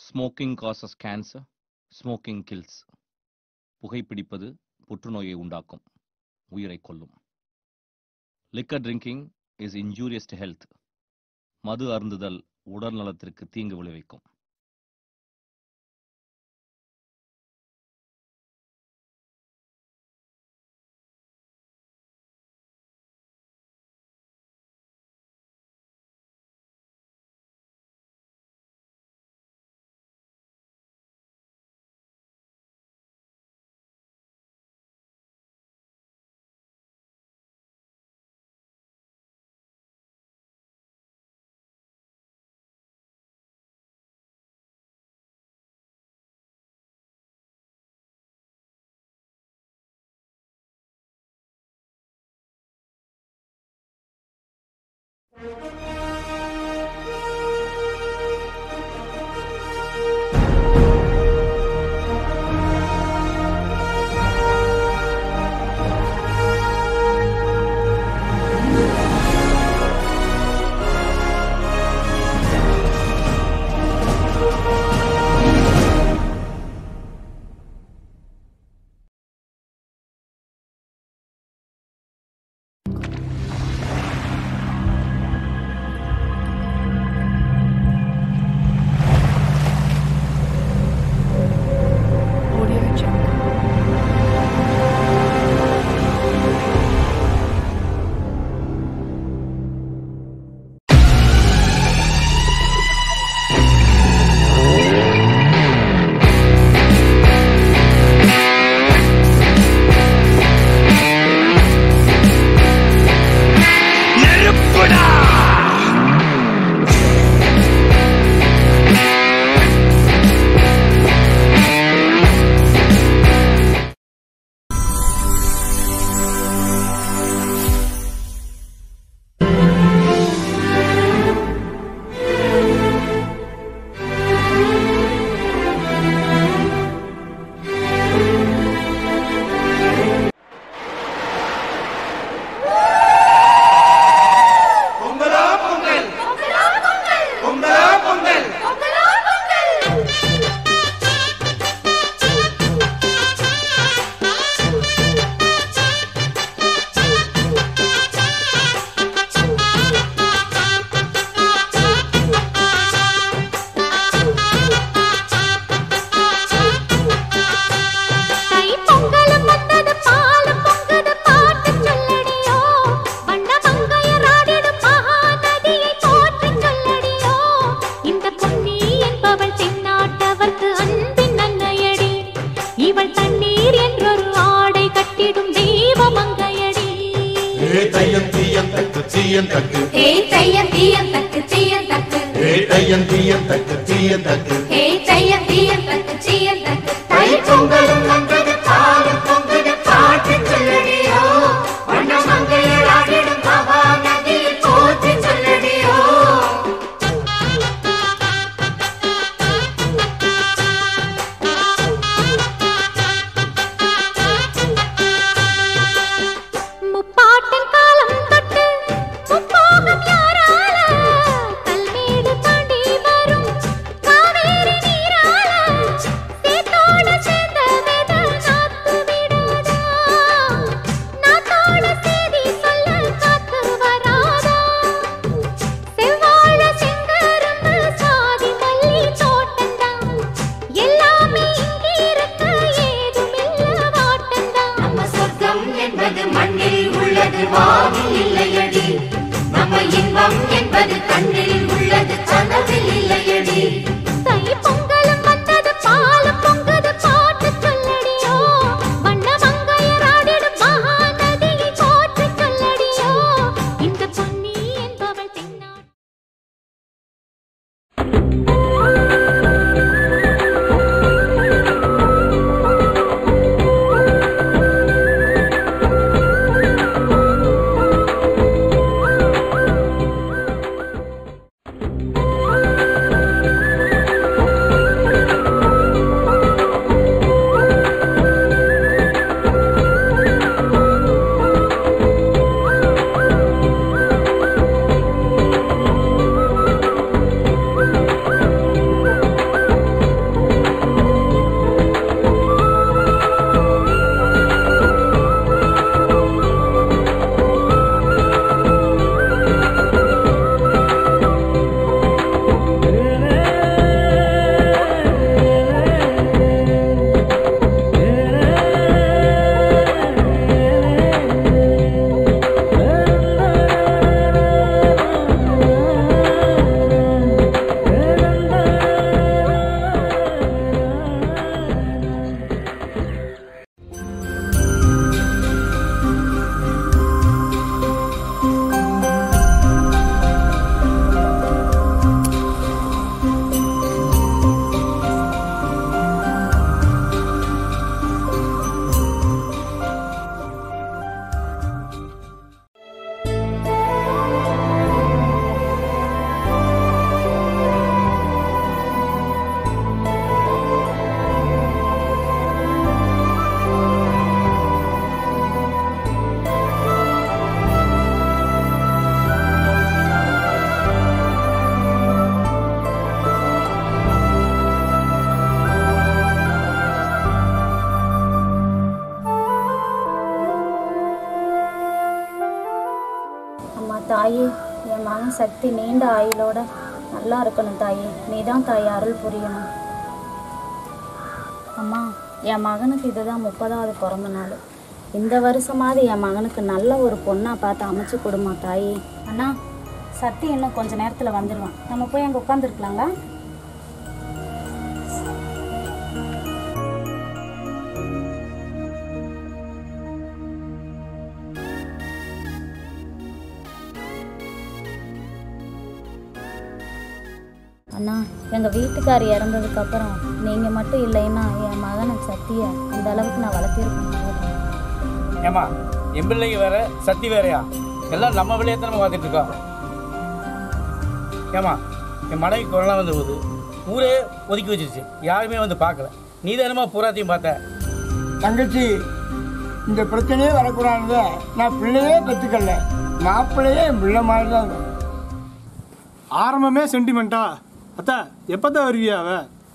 Smoking causes cancer smoking kills புகைப்பிடிப்பது புற்றுநோயை உண்டாக்கும் உயிரை கொல்லும் liquor drinking is injurious to health மது அருந்துதல் உடல் நலத்திற்கு தீங்கு விளைவிக்கும் Audio Jungle. பொங்கலோ பொங்கல் பொங்கலோ பொங்கல் தை பொங்கலும் வந்தது பாலும் பொங்குது பாட்டு சொல்லடியோ வண்ண மங்கையராடிடும் மகாநதியை போற்றி சொல்லடியோ இந்த பொன்னி என்பவள் தென்னாட்டவர்க்கு அன்பின் அன்னையடி இவள் தண்ணீர் என்றொரு ஆடை கட்டிடும் தெய்வ மங்கையடி ஏ தையம் தீயம் தக்கு தீயம் தக்கு ஹே தையம் தீயம் தக்கு தீயம் தக்கு ஏ தையம் தீயம் தக்கு தீயம் தக்கு ஹே தையம் தீயம் தக்கு தீயம் தக்கு தை பொங்கலும் வந்தது பாலும் பொங்குது பாட்டு சொல்லடியோ வண்ண மங்கையராடிடும் மகாநதியை போற்றி சொல்லடியோ முப்பாட்டின் காலம் தொட்டு முப்போகம் யாரால கல்மேடு தாண்டி வரும் காவேரி நீரால சேத்தோட சேர்ந்த வித மகன் சக்தி நீண்ட ஆயுளோட நல்லா இருக்கணும் தாயி நீ தான் தாய் அருள் புரியணும் அம்மா என் மகனுக்கு இதுதான் முப்பதாவது பிறந்த நாள் இந்த வருஷமாவது என் மகனுக்கு நல்ல ஒரு பொண்ணாக பார்த்து அமைச்சு கொடுமா தாயி அண்ணா சக்தி இன்னும் கொஞ்ச நேரத்தில் வந்துடுவான் நம்ம போய் அங்கே உட்காந்துருக்கலாங்களா அண்ணா எங்கள் வீட்டுக்கார் இறந்ததுக்கப்புறம் நீங்கள் மட்டும் இல்லைன்னா என் மகனை சத்திய இந்த அளவுக்கு நான் வளர்த்திருக்க முடியாது ஏமா என் பிள்ளைங்க வேற சத்தி வேறயா எல்லாம் நம்ம பிள்ளைய தான் நம்ம பார்த்துட்டு இருக்கோம் ஏமா என் மனைவி கொரோனா வந்து போகுது ஊரே ஒதுக்கி வச்சிருச்சு யாருமே வந்து பார்க்கல நீ தானமா பூராத்தையும் பார்த்த தங்கச்சி இந்த பிரச்சனையே வரக்கூடாது நான் பிள்ளையே பெற்றுக்கல மாப்பிள்ளையே என் பிள்ளை மாதிரி தான் இருக்கும். ஆரம்பமே சென்டிமெண்ட்டா அத்தா எப்பதான் வருவியா அவ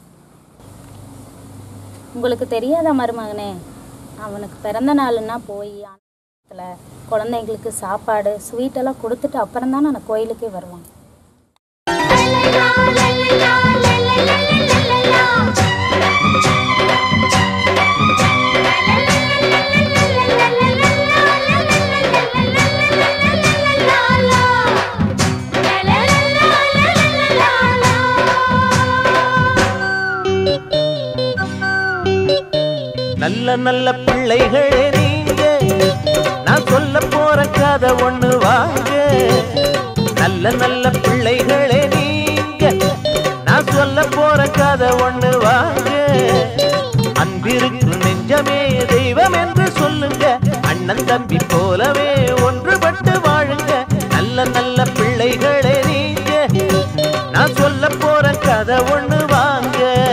உங்களுக்கு தெரியாத மருமகனே அவனுக்கு பிறந்த நாளுன்னா போய் அந்த குழந்தைங்களுக்கு சாப்பாடு ஸ்வீட்டெல்லாம் கொடுத்துட்டு அப்புறம் தான் நான் கோயிலுக்கே வருவான் நல்ல நல்ல பிள்ளைகளே நீங்க நான் சொல்ல போற கதை ஒண்ணு வாங்க நல்ல நல்ல பிள்ளைகளே நீங்க நான் சொல்ல போற கதை ஒண்ணு வாங்க அன்பிருக்கு நெஞ்சமே தெய்வம் என்று சொல்லுங்க அண்ணன் தம்பி போலவே ஒன்றுபட்டு வாழுங்க நல்ல நல்ல பிள்ளைகளே நீங்க நான் சொல்ல போற கதை ஒண்ணு வாங்க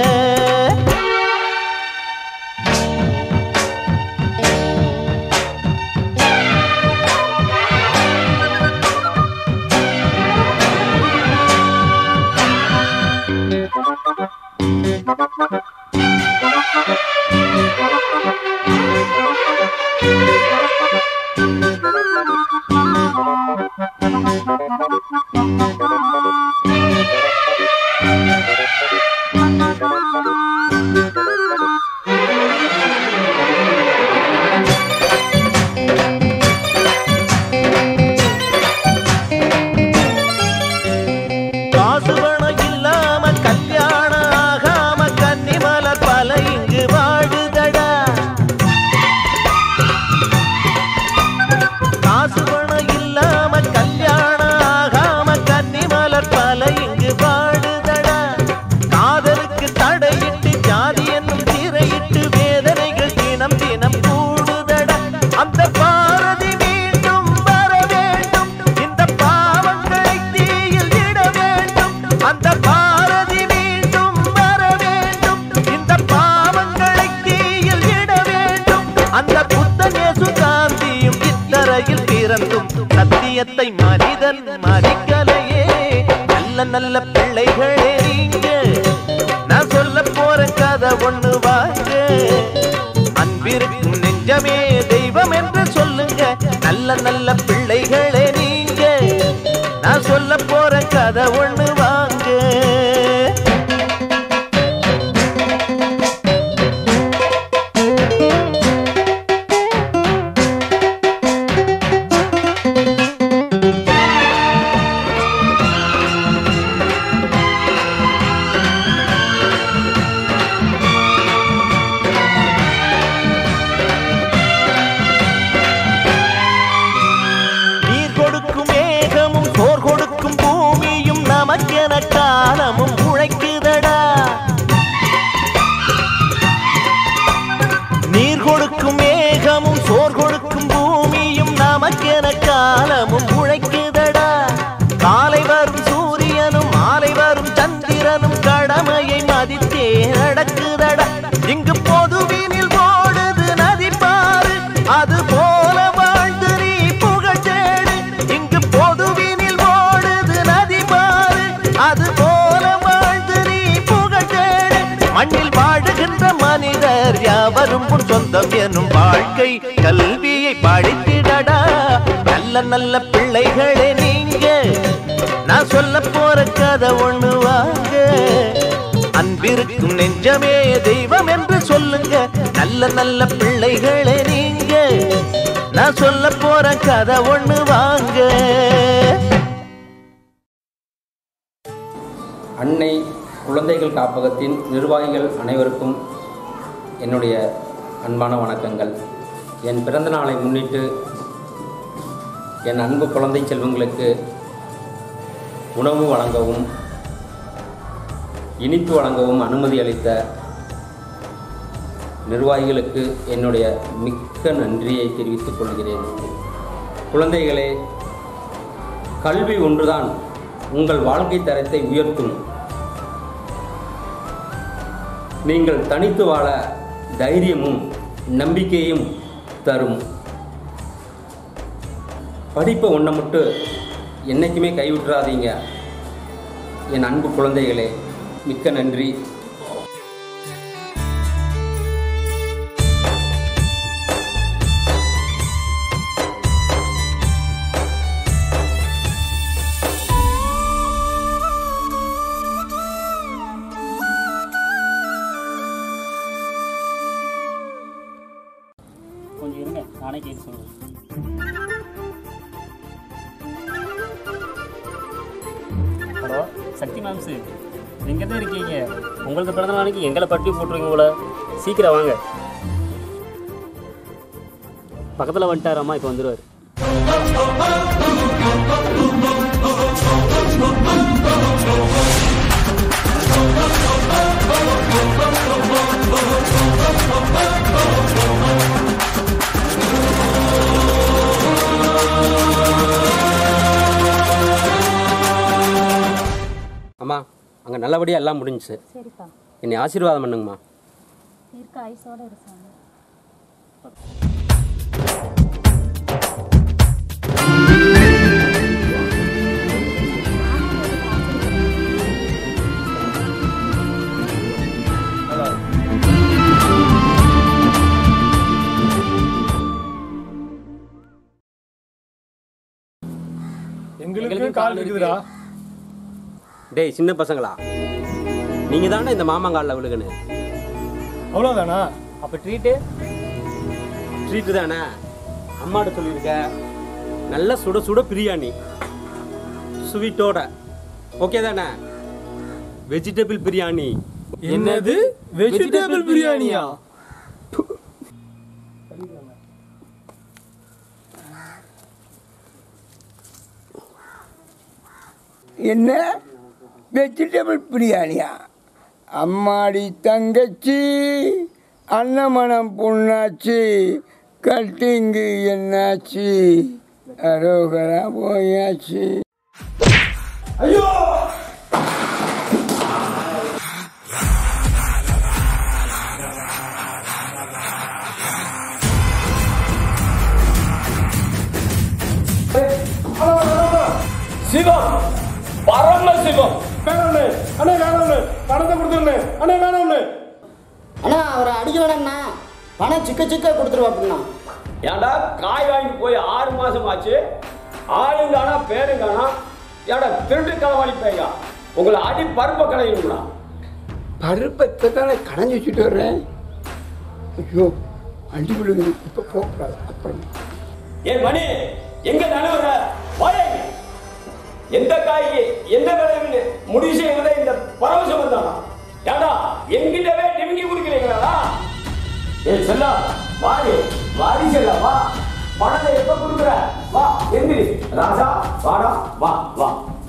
காசு பணம் இல்லாம கல்யாணம் ஆகாம கன்னிமலர் பல இங்கு வாழுதடா காசு பணம் இல்லாம கல்யாணம் ஆகாம கன்னிமலர் பல இங்கு வாழுதடா காதலுக்கு தடையிட்டு ஜாதி என்னும் திரையிட்டு வேதனைகள் தினம் தினம் கூடுதடா அந்த பாரதி மீண்டும் வர வேண்டும் இந்த பாவங்களை தீயில் இட வேண்டும் அந்த பாரதி மீண்டும் வர வேண்டும் இந்த பாவங்களை தீயில் இட வேண்டும் அந்த புத்தனேசு காந்தியும் இத்தரையில் பிறந்தும் சத்தியத்தை மனிதன் மதிக்கலையே நல்ல நல்ல பிள்ளைகளே நீங்க நான் சொல்ல போற கதை ஒண்ணு வாங்க அன்பிருக்கும் நெஞ்சமே தெய்வம் என்று சொல்லுங்க நல்ல நல்ல பிள்ளைகளே நீங்க நான் சொல்ல போற கதை ஒண்ணு வாங்க நீர் கொடுக்கும் மேகமும் சோர் கொடுக்கும் பூமியும் நமக்கென காலமும் உழைக்குதடா நீர் கொடுக்கும் மேகமும் சோர் கொடுக்கும் பூமியும் நமக்கென காலமும் உழைக்குதடா காலை வரும் சூரியனும் மாலை வரும் சந்திரனும் கடமையை மதித்தே நடக்குதடா இங்கு பொதுவினில் ஓடுது நதி பாரு அது போல வாழ்ந்து நீ புகழ் தேடு இங்கு பொதுவினில் ஓடுது நதி பாரு அது போல வாழ்ந்து நீ புகழ் தேடு மண்ணில் வாழுகின்ற மனிதர் யாவரும் உன் சொந்தம் எனும் வாழ்க்கை கல்வியை படித்திடடா நல்ல நல்ல பிள்ளைகளே நீங்க நான் சொல்ல போற கதை ஒண்ணு வாங்க அன்பிருக்கும் நெஞ்சமே தெய்வம் என்று சொல்லுங்க நல்ல நல்ல பிள்ளைகளே நீங்க நான் சொல்ல போற கதை ஒண்ணு வாங்க அன்னை குழந்தைகள் காப்பகத்தின் நிர்வாகிகள் அனைவருக்கும் என்னுடைய அன்பான வணக்கங்கள் என் பிறந்த நாளை முன்னிட்டு என் அன்பு குழந்தை செல்வங்களுக்கு உணவு வழங்கவும் இனிப்பு வழங்கவும் அனுமதி அளித்த நிர்வாகிகளுக்கு என்னுடைய மிக்க நன்றியை தெரிவித்துக் கொள்கிறேன் குழந்தைகளே கல்வி ஒன்றுதான் உங்கள் வாழ்க்கை தரத்தை உயர்த்தும் நீங்கள் தனித்து வாழ தைரியமும் நம்பிக்கையும் தரும் படிப்பை ஒன்றை மட்டும் என்றைக்குமே கைவிட்டுறாதீங்க என் அன்பு குழந்தைகளே மிக்க நன்றி கொஞ்சம் இருங்க நானே கேட்டு சொல்கிறேன் ஹலோ சக்தி மேம்ஸு எங்கே தான் இருக்கீங்க உங்களுக்கு பிறந்த நாளைக்கு எங்களை பட்டி போட்டுருவீங்க போல சீக்கிரம் வாங்க பக்கத்தில் வந்துட்டாராம்மா இப்போ வந்துடுவார் அம்மா அங்கே நல்லபடியாக எல்லாம் முடிஞ்சுச்சு சரிப்பா என்னை ஆசீர்வாதம் பண்ணுங்கம்மா இருக்க ஐஸோட இருக்காங்க எங்களுக்கு கால் இருக்குதுடா டேய் சின்ன பசங்களா நீங்கள் தானே இந்த மாமங்காலில் விழுகணும் அவ்வளோதானா அப்போ ட்ரீட்டு ட்ரீட்டு தானே அம்மாட்ட சொல்லியிருக்க நல்ல சுட சுட பிரியாணி ஸ்வீட்டோட ஓகே தானே வெஜிடபிள் பிரியாணி என்னது வெஜிடபிள் பிரியாணியா என்ன வெஜிடபிள் பிரியாணியா அம்மாடி தங்கச்சி அன்னமனம் புண்ணாச்சு கட்டிங்கு என்னாச்சு அரோகரா போயாச்சு ஐயோ சிவம் பரம சிவம் வேணும்னு அண்ணே வேணும்னு பணத்தை கொடுத்துருண்ணே அண்ணே வேணும்னு அண்ணா அவரை அடிக்க வேணாம்ண்ணா பணம் சிக்க சிக்க கொடுத்துருவாப்புண்ணா ஏன்டா காய் வாங்கிட்டு போய் ஆறு மாசம் ஆச்சு ஆளும் காணா பேரும் காணா ஏன்டா திருட்டு களவாணி பேயா உங்களை அடி பருப்ப கடையுங்களா பருப்பத்தை தானே கடைஞ்சி வச்சுட்டு வர்றேன் ஐயோ அடி விழுகுது இப்போ போகக்கூடாது அப்புறம் ஏன் மணி எங்க நடுவுற வாயை எந்த காய்க்கு எந்த விளைவுன்னு முடிவு செய்வதே இந்த பரவசம் தானா ஏண்டா எங்கிட்டவே டிமிங்கி குடிக்கிறீங்களா ஏ செல்லா வாடி வாடி செல்லா வா பணத்தை எப்ப கொடுக்குற வா எந்திரி ராசா வாடா வா வா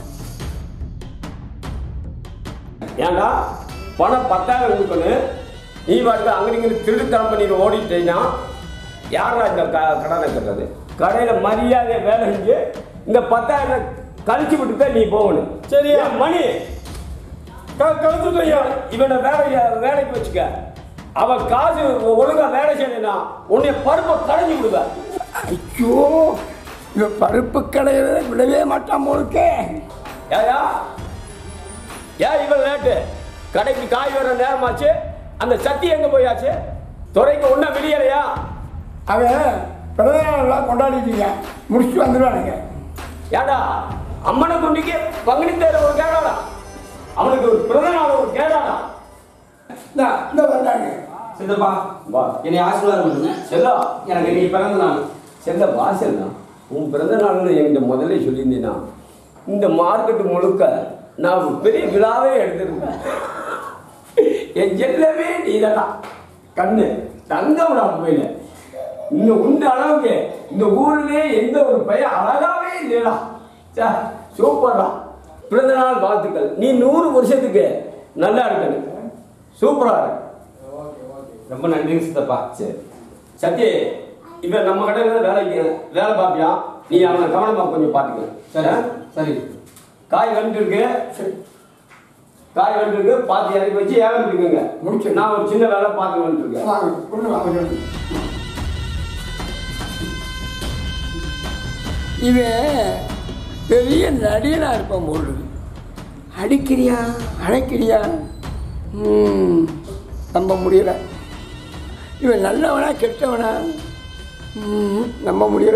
ஏண்டா பணம் பத்தாயிரம் கொடுக்கணும் நீ வாட்டுக்கு அங்கே இங்கே திருடுத்தனம் பண்ணிட்டு ஓடிட்டேன்னா யாரா இந்த க கடனை கட்டுறது கடையில் மரியாதை வேலை செஞ்சு இந்த பத்தாயிரம் கழிச்சு விட்டு தான் நீ போகணும் சரியா மணி கழிச்சுட்டையா இவனை வேலைய வேலைக்கு வச்சுக்க அவன் காசு ஒழுங்கா வேலை செய்யலைன்னா உன்னை பருப்பை கடைஞ்சி விடுவேன் ஐயோ இந்த பருப்பு கடையில விடவே மாட்டான் போலுக்கே ஏயா ஏன் இவன் லேட்டு கடைக்கு காய் வர நேரமாச்சு அந்த சத்தி எங்க போயாச்சு துறைக்கு ஒன்றும் வெளியலையா அவன் பிறந்த நாளெல்லாம் கொண்டாடிட்டீங்க முடிச்சுட்டு வந்துடுவானுங்க ஏடா அம்மனை குண்டிக்கு பங்குனி தேர ஒரு கேடாடா அவனுக்கு ஒரு பிறந்த நாள் ஒரு கேடாடா இந்த வந்தாங்க சித்தப்பா வா என்னை ஆசீர்வாதம் பண்ணுங்க செல்லா எனக்கு நீ பிறந்த நாள் செல்ல வாசல் தான் உன் பிறந்த நாள்னு என்கிட்ட முதல்ல சொல்லியிருந்தீங்கன்னா இந்த மார்க்கெட்டு முழுக்க நான் ஒரு பெரிய விழாவே எடுத்திருப்பேன் என் செல்லவே நீதாடா கண்ணு தங்கம்டா உண்மையில இந்த உண்ட அளவுக்கு இந்த ஊர்லயே எந்த ஒரு பையன் அழகாவே இல்லைடா சே சூப்பர்டா பிறந்த நாள் வாழ்த்துக்கள் நீ நூறு வருஷத்துக்கு நல்லா இருக்கணும் சூப்பரா இருக்கு ரொம்ப நன்றிங்க சித்தப்பா சரி சத்யே இவன் நம்ம கடையில் வேலைக்கு வேலை பார்ப்பியா நீ அவனை கவனமா கொஞ்சம் பார்த்துக்க சரி சரி காய் வந்துட்டு இருக்கு காய் வந்துட்டு இருக்கு பார்த்து இறக்கி வச்சு ஏகம் பிடிக்குங்க முடிச்சு. நான் ஒரு சின்ன வேலை பார்த்து வந்துட்டு இருக்கேன் வாங்க கொண்டு வாங்க சொல்லு. இவன் பெரிய நடிகனா இருப்பான் போல் அடிக்கிறியா அழைக்கிறியா ம், நம்ப முடியல இவன் நல்லவனா கெட்டவனா ம், நம்ப முடியல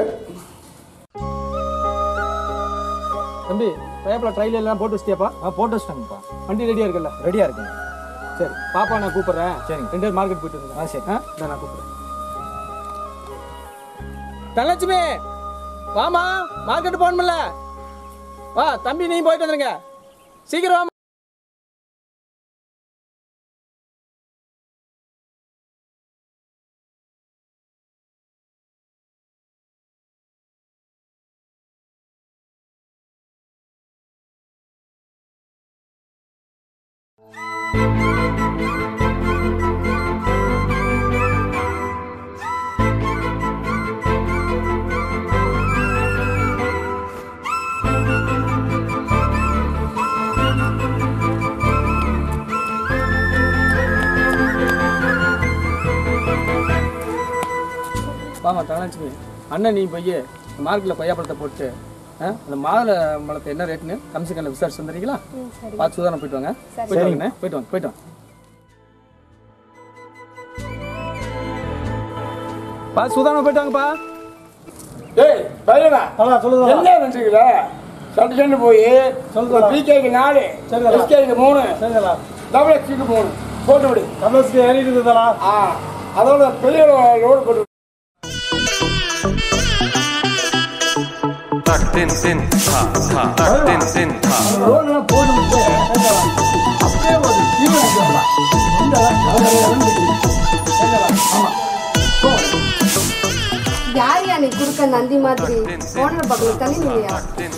தம்பி பேப்பரில் ட்ரையல் எல்லாம் போட்டு வச்சிட்டியாப்பா ஆ போட்டு வச்சிட்டேங்கப்பா வண்டி ரெடியாக இருக்குல்ல ரெடியாக இருக்குங்க சரி பாப்பா நான் கூப்பிட்றேன் சரி ரெண்டு பேரும் மார்க்கெட் போயிட்டு வந்துங்க ஆ சரி ஆ இந்தா நான் கூப்பிட்றேன் தனலட்சுமி வாமா மார்க்கெட் போகணுமில்ல வா தம்பி நீ போயிட்டு வந்துருங்க சீக்கிரம் வாமா வாமா தனலட்சுமி அண்ணன் நீ போய் மார்க்கெட்டில் கொய்யாப்பழத்தை போட்டு ஆ, அந்த மாதுளை மலத்தை என்ன ரேட்டுன்னு கம்சிக்கனில் விசாரிச்சு வந்துடுறீங்களா பார்த்து சுதாரணம் போயிட்டு வாங்க போயிட்டு வாங்கண்ணே போயிட்டு வாங்க போயிட்டு வாங்க பார்த்து சுதாரணம் போயிட்டு வாங்கப்பா ஏய் பையனா அதான் சொல்லுங்க என்ன நினைச்சுக்கிற சட்டு சண்டு போய் சொல்லுடா. பிகேக்கு நாலு சரிடா. எஸ்கேக்கு மூணு சரிங்களா டபுள் எக்ஸுக்கு மூணு போட்டு விடு கமலஸ்க்கு ஏறிட்டு இருந்ததா ஆ அதோட பெரிய லோடு போட்டு விடு. லோடெல்லாம் போட்டு விட்டு அப்படியே ஒரு தீவு எடுத்துடலாம். இந்த அதில் இறங்கி. ஆமா போ. யார் யா நீ குடுக்க நந்தி மாதிரி ஓனர் பக்கம் தள்ளி இல்லையா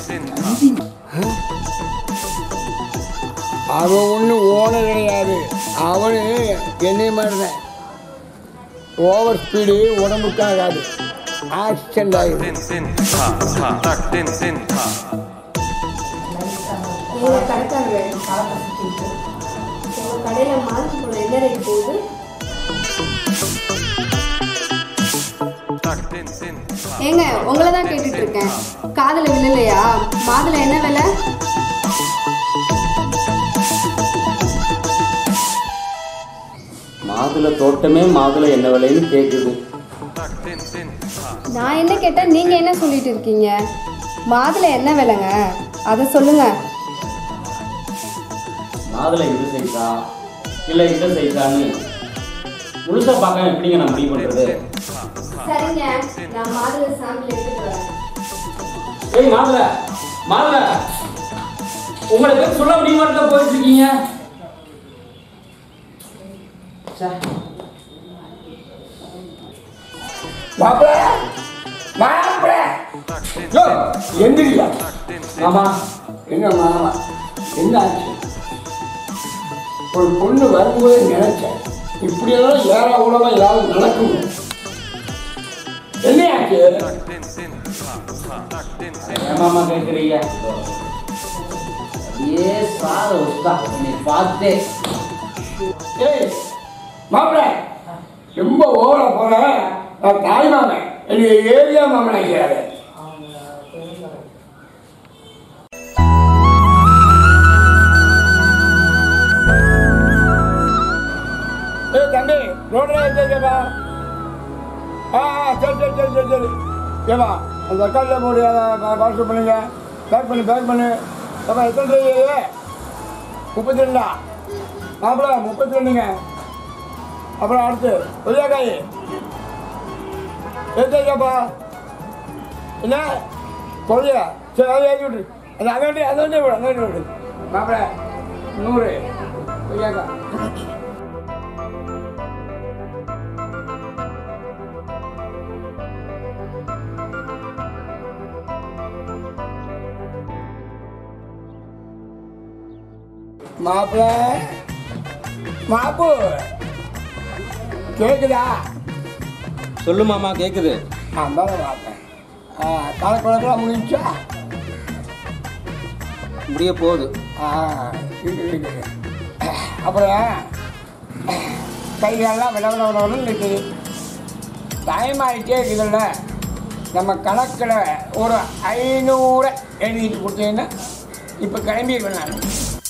அவன் ஒன்றும் ஓனர் கிடையாது அவனு என்னை மாதிரி தான் ஓவர் ஸ்பீடு உடம்புக்கு ஆகாது ஆக்சிடென்ட் ஆகிடும் உங்க கடைக்காரங்க உங்க கடையில மார்க் போட என்ன ரேட் போகுது ஏங்க உங்களை தான் கேட்டுட்டு இருக்கேன் காதுல விழலையா மாதுளை என்ன விலை மாதுளை தோட்டமே மாதுளை என்ன விலைன்னு கேட்குது நான் என்ன கேட்டா நீங்க என்ன சொல்லிட்டு இருக்கீங்க மாதுளை என்ன விலைங்க அதை சொல்லுங்க மாதுளை இது சைஸா இல்லை இந்த சைஸான்னு முழுசா பார்க்க எப்படிங்க நான் முடிவு பண்ணுறது சரிங்க நான் மாதுளை சாம்பிள் எடுத்துட்டு வரேன் ஏய் மாதுளை மாதுளை உங்களுக்கு சொல்ல முடியுமா இருக்க போயிட்டு இருக்கீங்க மாப்பிள மாப்பிள யோ எந்திரியா ஆமா என்ன மாமா என்ன ஆச்சு ஒரு பொண்ணு வரும்போது நினைச்சேன் இப்படியெல்லாம் ஏழா உலகம் ஏதாவது நடக்கும் என்ன ஆச்சு ஏமாமா கேட்குறீங்க ஏ சாத உஸ்தா நீ பார்த்தே ஏய் மாப்பிள ரொம்ப ஓவரா போற நான் தாய் மாமன் என்னுடைய ஏரியா மாமன் ஆகிறாரு ஏய் தம்பி ரோட்ல இருக்கேப்பா ஆ ஆ, சரி சரி சரி சரி சரி ஏமா அந்த தக்காளியில் போடு பார்சல் பண்ணுங்க பேக் பண்ணு பேக் பண்ணு அப்பா எத்தனை ரூபாய் முப்பத்தி ரெண்டா மாப்பிள முப்பத்தி ரெண்டுங்க அப்புறம் அடுத்து கொய்யாக்காய் ஏத்தாப்பா என்ன கொள்ளையா சரி அதை ஏற்றி விட்ரு அது அதை விட்டு அதை விட்டு விடு அதை விட்டு விடு மாப்பிள நூறு கொய்யாக்காய் மாப்பிள மாப்பு கேக்குதா சொல்லு மாமா கேட்குது ஆ மேலே பார்ப்பேன் ஆ கணக்கணக்கெல்லாம் முடிஞ்சா முடிய போகுது ஆ இருக்குது இருக்குது அப்புறம் கைகாலெல்லாம் விட விட விட விடன்னு இருக்குது டைம் ஆகிட்டே இருக்குதுல்ல நம்ம கணக்கில் ஒரு ஐநூறு எழுதிட்டு கொடுத்தீங்கன்னா இப்போ கிளம்பிடுவேன் நான்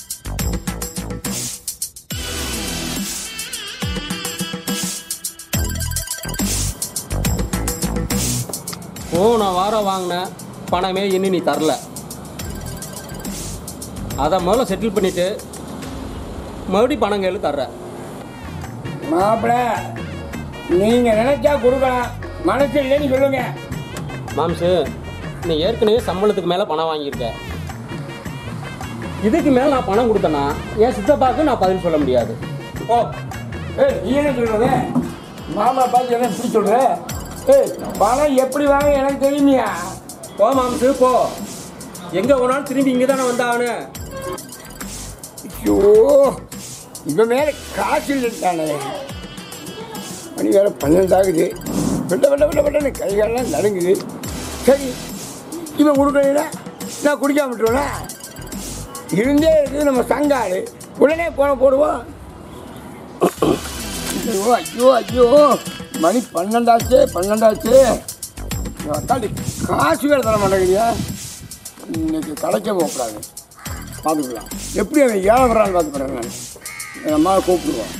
போன வாரம் வாங்கின பணமே இன்னும் நீ தரல அதை முதல்ல செட்டில் பண்ணிவிட்டு மறுபடியும் பணம் கேளு தர்ற மாப்பிள்ள நீங்கள் நினைச்சா கொடுக்கலாம் மனசு இல்லைன்னு சொல்லுங்க மாம்சு நீ ஏற்கனவே சம்பளத்துக்கு மேலே பணம் வாங்கியிருக்க இதுக்கு மேலே நான் பணம் கொடுத்தேன்னா என் சித்தப்பாவுக்கு நான் பதில் சொல்ல முடியாது ஓ ஏய் நீ என்ன சொல்றது மாமா பார்த்து என்ன இப்படி சொல்ற ஏய் பணம் எப்படி வாங்க எனக்கு தெரியுமியா போ மாம்சு போ எங்கே போனாலும் திரும்பி இங்கே தானே வந்தானு ஐயோ இவன் மேலே காசு இல்லைட்டானே மணி வேலை பன்னெண்டு ஆகுது வெட்ட வெட்ட வெட்ட வெட்டன்னு கைகாலெல்லாம் நடுங்குது சரி இவன் கொடுக்கல நான் குடிக்காம விட்டுருவேனா இருந்தே இருக்குது நம்ம சங்காடு உடனே போன போடுவோம் ஐயோ ஐயோ ஐயோ மணி பன்னெண்டாச்சு பன்னெண்டாச்சு அத்தாடி காசு வேறு தர மாட்டேங்கிறியா இன்னைக்கு கடைக்க போகக்கூடாது பார்த்துக்கலாம் எப்படி அவன் ஏழை வர்றான்னு பார்த்துக்கிறேன் நான் என் அம்மாவை கூப்பிடுவோம்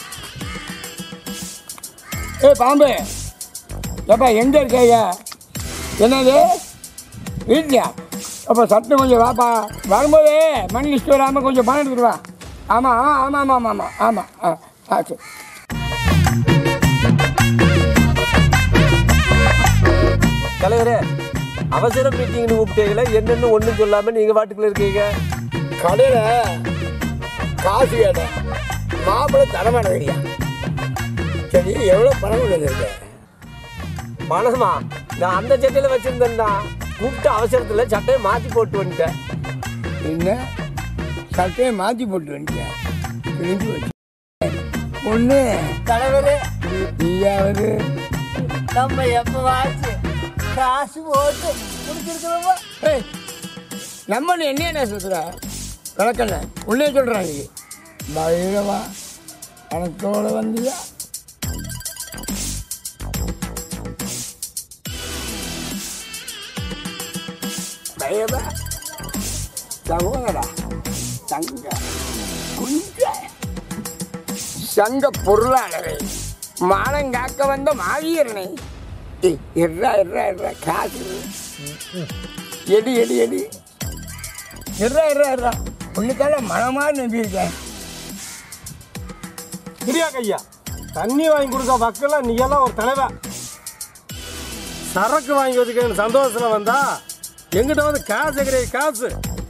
ஏய் பாம்பு ஏப்பா எங்கே இருக்கீங்க என்னது வீட்லையா அப்போ சட்டம் கொஞ்சம் வாப்பா வரும்போது மணி லிஸ்ட் வராமல் கொஞ்சம் பணம் எடுத்துட்டு வா ஆமாம் ஆமாம் ஆமாம் ஆமாம் ஆமாம் ஆ ஆ சரி தலைவரே அவசர மீட்டிங்னு கூப்பிட்டீங்களே என்னன்னு ஒன்றும் சொல்லாமல் நீங்கள் வாட்டுக்குள்ள இருக்கீங்க கடையில் காசு கேட்டேன் மாப்பிள்ளை தரமாட்டேங்கிறியா சரி எவ்வளோ பணம் கொண்டு வந்திருக்கேன் பணமா நான் அந்த சட்டையில் வச்சுருந்தேன்டா கூப்பிட்டு அவசரத்தில் சட்டையை மாற்றி போட்டு வந்துட்டேன் என்ன சட்டையை மாற்றி போட்டு வந்துட்டேன் கிழிஞ்சு வச்சு ஒன்று தலைவரே நீயாவது நம்ம எப்போ வாச்சு காசு போட்டு குடிச்சிருக்கிறோமா ஏய் நம்ம என்ன என்ன சுற்றுற கணக்கல்ல உள்ளே சொல்கிறாங்க பயிரவா கணக்கோட வந்தியா பயிரவா சகோதரா சங்க குஞ்ச சங்க பொருளாளரை மானங்காக்க வந்த மாவீரனை ஏய், எட்ரா எட்ரா எட்ரா காசு எடி எடி எடி எட்ரா எட்ரா எட்ரா ஒன்றுக்கால மனமாக நம்பியிருக்கேன் பிரியா கையா தண்ணி வாங்கி கொடுக்க மக்கள்லாம் நீ எல்லாம் ஒரு தலைவன் சரக்கு வாங்கி வச்சுக்க சந்தோஷத்துல வந்தா எங்கிட்ட வந்து காசு கிடையாது காசு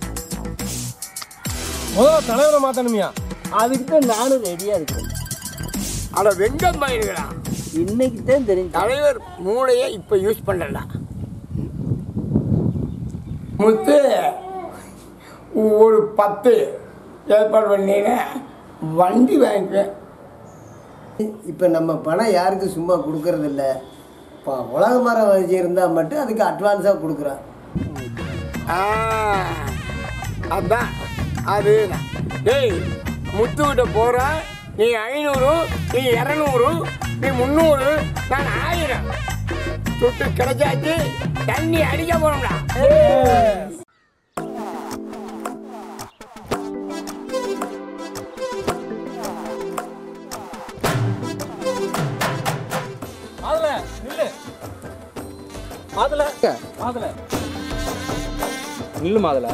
முதல்ல தலைவரை மாத்தணுமியா அதுக்கு தான் நானும் ரெடியாக இருக்கிறேன் அட வெங்கம் பயிருங்களா இன்னைக்கு தான் தெரிஞ்சு தலைவர் மூளையை இப்போ யூஸ் பண்ணல முத்து ஒரு பத்து ஏற்பாடு பண்ணீங்க வண்டி வாங்கிக்குவேன் இப்போ நம்ம பணம் யாருக்கு சும்மா கொடுக்கறதில்ல இப்போ உலக மரம் வச்சு இருந்தால் மட்டும் அதுக்கு அட்வான்ஸாக கொடுக்குறோம் ஆ, அதான் அது டேய் முத்துக்கிட்ட போகிறேன் நீ ஐநூறு நீ இரநூறு நீ முந்நூறு நான் ஆயிரம் துட்டு கிடைச்சாச்சு தண்ணி அடிக்க போறோம்டா அதுல நில்லு அதுல அதுல நீ நில்லு மாதுளை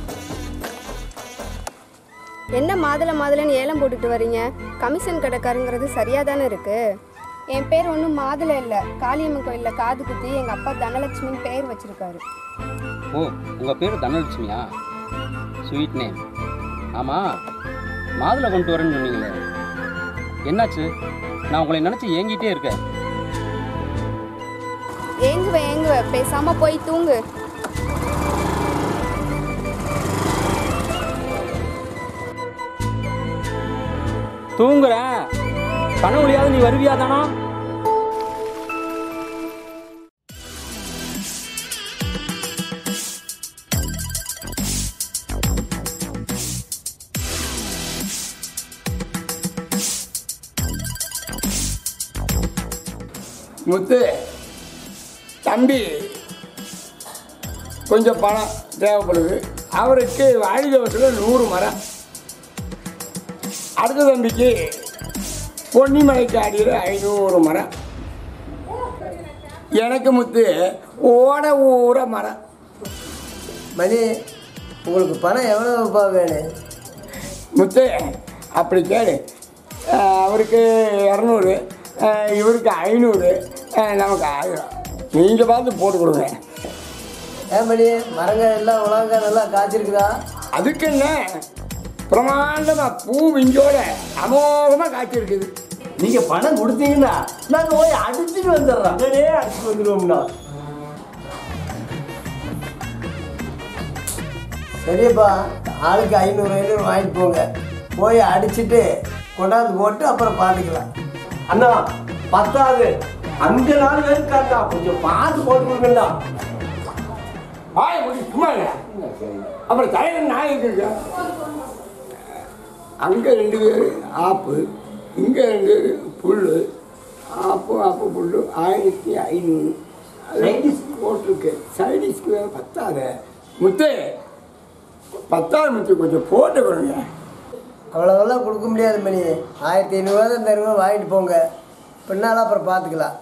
என்ன மாதுளை மாதுளைன்னு ஏலம் போட்டுட்டு வர்றீங்க கமிஷன் கடைக்காரங்கிறது சரியா தானே இருக்கு என் பேர் ஒன்றும் மாதுளை இல்லை காளியம்மன் கோயிலில் காது குத்தி எங்கள் அப்பா தனலட்சுமின்னு பேர் வச்சிருக்காரு ஓ உங்கள் பேர் தனலட்சுமியா ஸ்வீட் நேம் ஆமாம் மாதுளை கொண்டு வரேன்னு சொன்னீங்களே என்னாச்சு நான் உங்களை நினச்சி ஏங்கிட்டே இருக்கேன் ஏங்குவ ஏங்குவ பேசாம போய் தூங்கு தூங்குறேன் கனவுலையாவது நீ வருவியா தானா முத்து தம்பி கொஞ்சம் பணம் தேவைப்படுது அவருக்கு வாலிதவத்தில் நூறு மரம் அடுத்த தம்பிக்கு பொன்னிமலைக்கு அடியில் ஐநூறு மரம் எனக்கு முத்து ஓட ஊற மரம் மணி உங்களுக்கு பணம் எவ்வளோப்பா வேணும் முத்து அப்படி கேளு அஹ் அவருக்கு இரநூறு அஹ் இவருக்கு ஐநூறு அஹ் நமக்கு ஆயிரம் நீங்கள் பார்த்து போட்டு கொடுங்க ஏன் மணி மரங்கள் எல்லாம் உலக நல்லா காய்ச்சிருக்குதா அதுக்கு என்ன பிரமாண்டமாக பூ விஞ்சோட அமோகமாக காய்ச்சிருக்குது நீங்கள் பணம் கொடுத்தீங்கன்னா நாங்கள் போய் அடிச்சுட்டு வந்துடுறோம் உடனே அடிச்சுட்டு வந்துடுவோம்னா சரியப்பா ஆளுக்கு ஐநூறு ஐநூறு வாங்கிட்டு போங்க போய் அடிச்சுட்டு கொண்டாந்து போட்டு அப்புறம் பார்த்துக்கலாம் அண்ணா பத்தாது அஞ்சு நாள் வேணுக்காண்டா கொஞ்சம் பார்த்து போட்டு கொடுங்கண்ணா வாய முடி சும்மா இல்லை அப்புறம் தலைவர் நாய் இருக்குங்க அங்கே ரெண்டு பேர் ஆப்பு இங்கே ரெண்டு பேர் புல் ஆப்பு ஆப்பு புல் ஆயிரத்தி ஐநூறு சைடிஸ் போட்டிருக்கு சைடிஸ்க்கு வேறு பத்தாது முத்து பத்தாவது முத்து கொஞ்சம் போட்டு கொடுங்க அவ்வளோவெல்லாம் கொடுக்க முடியாது மணி ஆயிரத்தி ஐநூறுரூவா தான் தருவோம் வாங்கிட்டு போங்க பின்னால் அப்புறம் பார்த்துக்கலாம்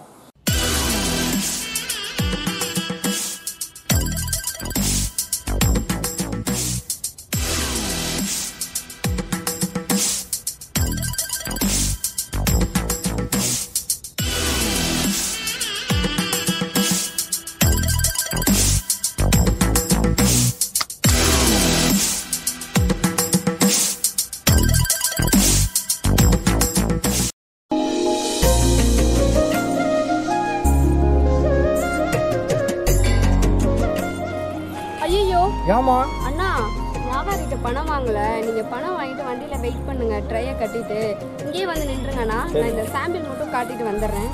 ஐயோ ஏமா அண்ணா வியாபாரிகிட்ட பணம் வாங்கல நீங்க பணம் வாங்கிட்டு வண்டியில வெயிட் பண்ணுங்க ட்ரையை கட்டிட்டு இங்கேயே வந்து நின்றுங்கண்ணா நான் இந்த சாம்பிள் மட்டும் காட்டிட்டு வந்துடுறேன்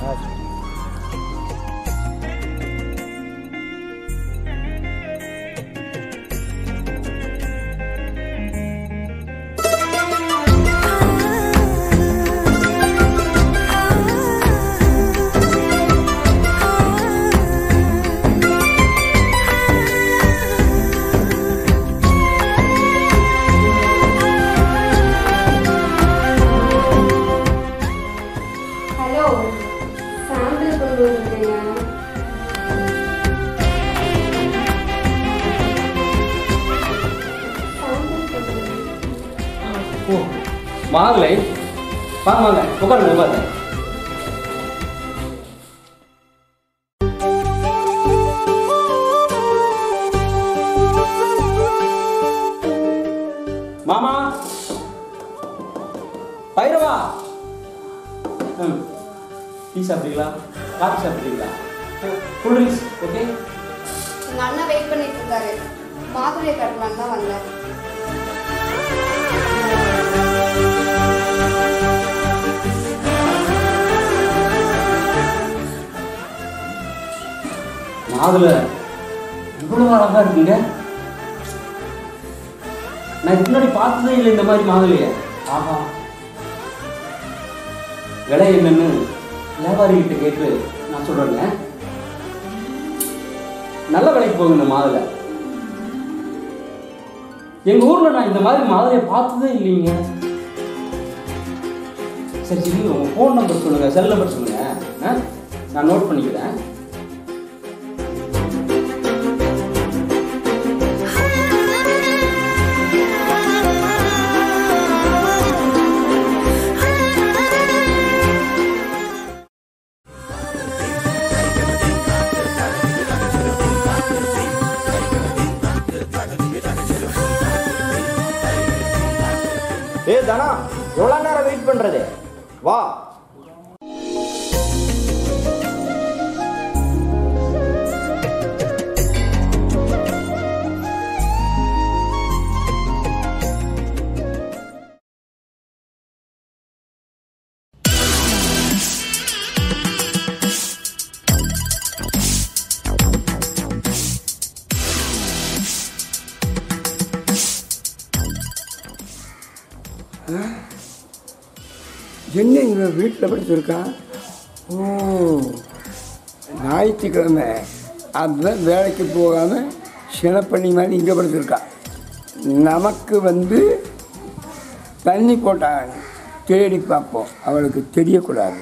ஹலோ சாம்பிள் கொண்டு வந்திருக்கேங்க ஓ மாதுளை வாங்க வாங்க உட்காருங்க உட்காருங்க மாமா பைரவா ம் டீ சாப்பிட்றீங்களா காஃபி சாப்பிட்றீங்களா கூல் ட்ரிங்க்ஸ் ஓகே எங்க அண்ணன் வெயிட் பண்ணிட்டு இருக்காரு மாதுளை கட்டலான்னு தான் வந்தேன் மாதுளை இவ்வளவு அழகா இருக்குங்க நான் இதுக்கு முன்னாடி பார்த்ததே இல்லை இந்த மாதிரி மாதுளைய ஆஹா விலை என்னன்னு வியாபாரி கிட்ட கேட்டு நான் சொல்றேங்க நல்ல விலைக்கு போகுங்க இந்த மாதுளை எங்க ஊர்ல நான் இந்த மாதிரி மாதுளையை பார்த்ததே இல்லைங்க சரி சரி உங்க ஃபோன் நம்பர் சொல்லுங்க செல் நம்பர் சொல்லுங்க ஆ? நான் நோட் பண்ணிக்கிறேன் ஏய் தனா எவ்வளோ நேரம் வெயிட் பண்ணுறது வா என்ன இவன் வீட்டில் படுத்திருக்கான் ஓ ஞாயிற்றுக்கிழமை அதுதான் வேலைக்கு போகாமல் சினப்பண்ணி மாதிரி இங்கே படுத்திருக்கான் நமக்கு வந்து தண்ணி போட்டாங்க தேடி பார்ப்போம் அவளுக்கு தெரியக்கூடாது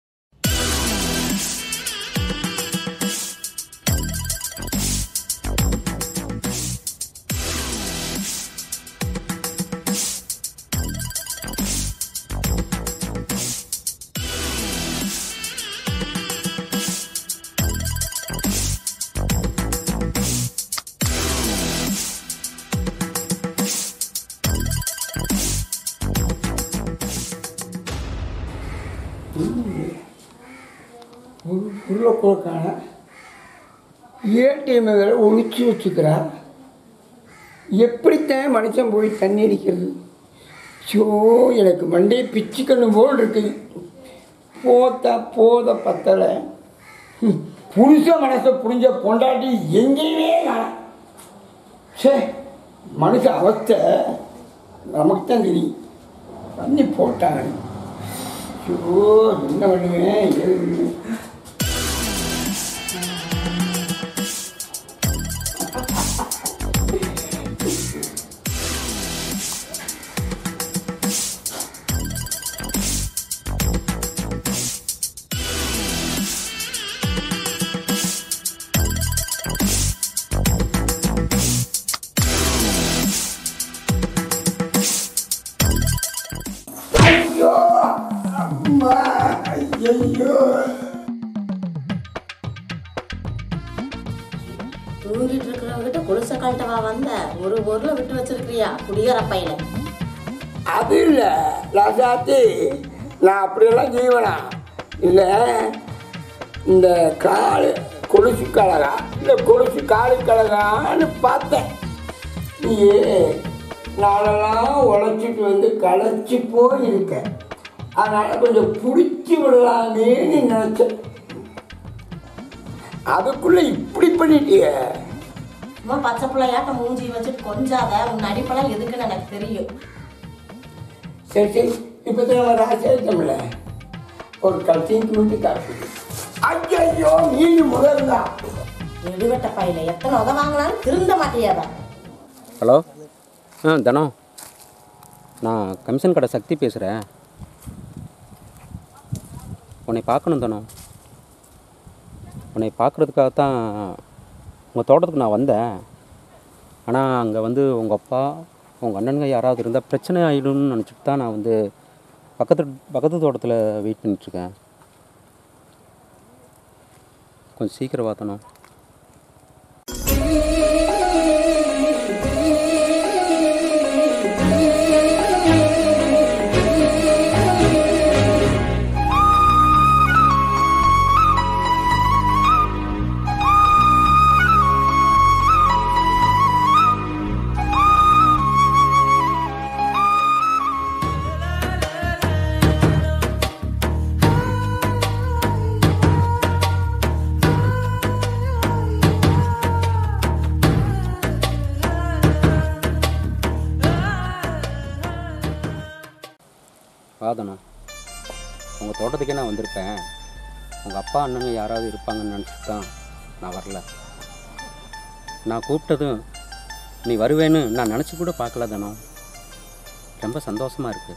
உள்ள போக்கான ஏடிஎம் வேற ஒழிச்சு வச்சுக்கிறா எப்படித்தான் மனுஷன் போய் தண்ணி அடிக்கிறது ஷோ எனக்கு மண்டையை பிச்சுக்கணும் போல் இருக்குது போத்தா போத பத்தலை ஹம், புருஷ மனசை புரிஞ்ச பொண்டாட்டி எங்கேயுமே காணோம். சே மனுஷ அவஸ்தை நமக்கு தான் தெரியும் தண்ணி போட்டாங்க ஐயோ என்ன பண்ணுவேன் ஏது பண்ணுவேன்? ஐயோ அம்மா ஐயோ தூங்கிட்டு இருக்கிறவங்கிட்ட கொலுச கழட்டவா வந்த ஒரு பொருளை விட்டு வச்சிருக்கிறியா குடிகார பையில அது இல்லை ராசாத்தி நான் அப்படியெல்லாம் ஜீவனா இல்லை இந்த காலு கொலுசு கழகா இல்லை கொலுசு காலு கழகான்னு பார்த்தேன் நீயே நாளெல்லாம் உழைச்சிட்டு வந்து களைச்சி போயிருக்க அதனால் கொஞ்சம் பிடிச்சி விடலாமேன்னு நினச்சேன் அதுக்குள்ளே இப்படி பண்ணிட்டியே சும்மா பச்சை பிள்ளையாட்ட மூஞ்சி வச்சுட்டு கொஞ்சாத உன் நடிப்பெல்லாம் எதுக்குன்னு எனக்கு தெரியும் சரி சரி இப்போ தான் நம்ம ராசியாயிட்டோம்ல ஒரு கட்டிங்க்கு மட்டும் காப்பி ஐயோ மீன் முதல் தான் எடுவட்ட பையில எத்தனை உத வாங்கினாலும் திருந்த மாட்டியாதா ஹலோ ஆ தனம் நான் கமிஷன் கடை சக்தி பேசுகிறேன் உன்னை பார்க்கணும் தனம் உன்னை பார்க்குறதுக்காகத்தான் உங்கள் தோட்டத்துக்கு நான் வந்தேன் ஆனால் அங்கே வந்து உங்கள் அப்பா உங்கள் அண்ணனுங்க யாராவது இருந்தால் பிரச்சனை ஆகிடும்னு நினச்சிட்டு தான் நான் வந்து பக்கத்து பக்கத்து தோட்டத்தில் வெயிட் பண்ணிகிட்ருக்கேன் கொஞ்சம் சீக்கிரம் பார்த்தணும் வாதனம் உங்கள் தோட்டத்துக்கே நான் வந்திருப்பேன் உங்கள் அப்பா அண்ணங்க யாராவது இருப்பாங்கன்னு நினச்சிட்டு தான் நான் வரல நான் கூப்பிட்டதும் நீ வருவேன்னு நான் நினச்சி கூட பார்க்கல தனம் ரொம்ப சந்தோஷமாக இருக்குது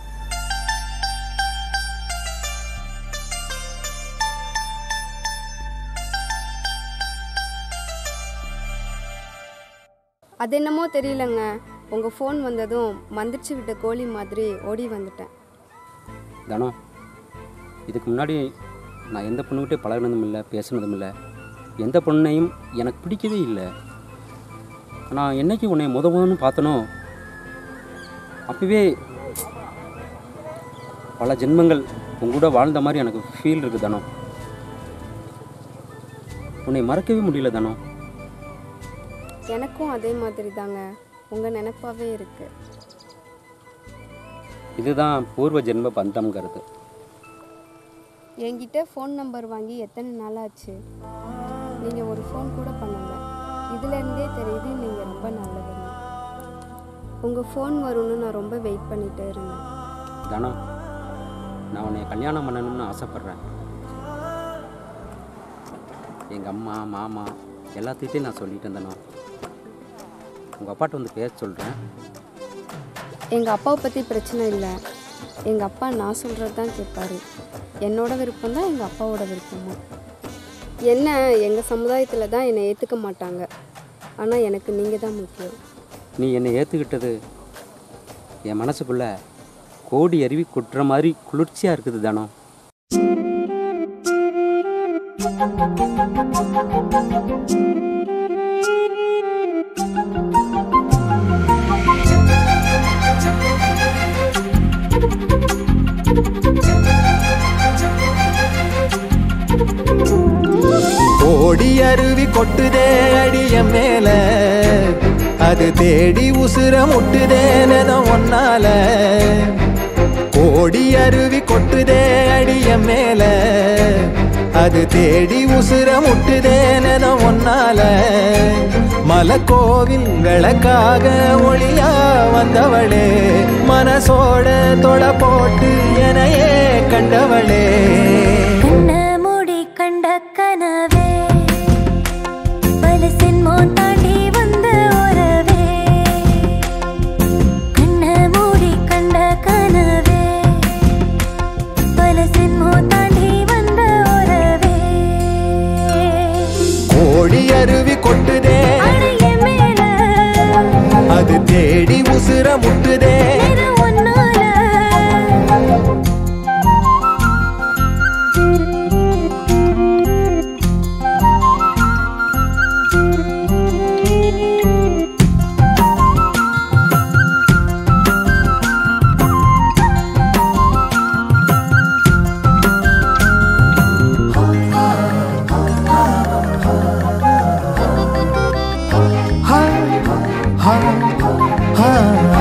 அது என்னமோ தெரியலங்க உங்கள் ஃபோன் வந்ததும் மந்திரிச்சு விட்ட கோழி மாதிரி ஓடி வந்துட்டேன் தனம் இதுக்கு முன்னாடி நான் எந்த பொண்ணுகிட்டே பழகினதும் இல்லை பேசுனதும் இல்லை எந்த பொண்ணையும் எனக்கு பிடிக்கவே இல்லை நான் என்னைக்கு உன்னை முத முதன்னு பார்த்தனோ அப்போவே பல ஜென்மங்கள் உங்க கூட வாழ்ந்த மாதிரி எனக்கு ஃபீல் இருக்குது தானோ உன்னை மறக்கவே முடியல தானோ எனக்கும் அதே மாதிரி தாங்க உங்கள் நினப்பாவே இருக்கு இதுதான் பூர்வ ஜென்ம பந்தம்ங்கிறது என்கிட்ட ஃபோன் நம்பர் வாங்கி எத்தனை நாள் ஆச்சு நீங்கள் ஒரு ஃபோன் கூட பண்ணல இதுலேருந்தே தெரியுது நீங்கள் ரொம்ப நல்லவங்க உங்கள் ஃபோன் வரும்னு நான் ரொம்ப வெயிட் பண்ணிட்டே இருந்தேன் தானோ நான் உன்னை கல்யாணம் பண்ணணும்னு ஆசைப்பட்றேன் எங்கள் அம்மா மாமா எல்லாத்துக்கிட்டையும் நான் சொல்லிட்டேன் தானோ உங்கள் அப்பாட்ட வந்து பேச சொல்கிறேன் எங்கள் அப்பாவை பற்றி பிரச்சனை இல்லை எங்கள் அப்பா நான் சொல்கிறது தான் கேட்பாரு என்னோட விருப்பம் தான் எங்கள் அப்பாவோட விருப்பமும் என்ன எங்கள் சமுதாயத்தில் தான் என்னை ஏற்றுக்க மாட்டாங்க ஆனால் எனக்கு நீங்கள் தான் முக்கியம் நீ என்னை ஏற்றுக்கிட்டது என் மனசுக்குள்ள கோடி அருவி கொட்டுற மாதிரி குளிர்ச்சியாக இருக்குது தானோ ஓடி அருவி கொட்டுதே அடிய மேல அது தேடி உசுர முட்டுதே நென ஒன்னால ஓடி அருவி கொட்டுதே அடிய மேல அது தேடி உசுர முட்டுதே நென ஒன்னால மலக்கோவில் விளக்காக ஒளியா வந்தவளே மனசோட தொட போட்டு எனையே கண்டவளே கண்ண மூடி கண்ட கனவே பல சின்மோன் தாண்டி வந்த உறவே கண்ண மூடி கண்ட கனவே பல சின்மோன் தாண்டி வந்த உறவே கோடி அருவி கொட்டுதே அடைய மேல அது தேடி உசுர முட்டுதே நிற ஒன்னால ஹா, ஹா,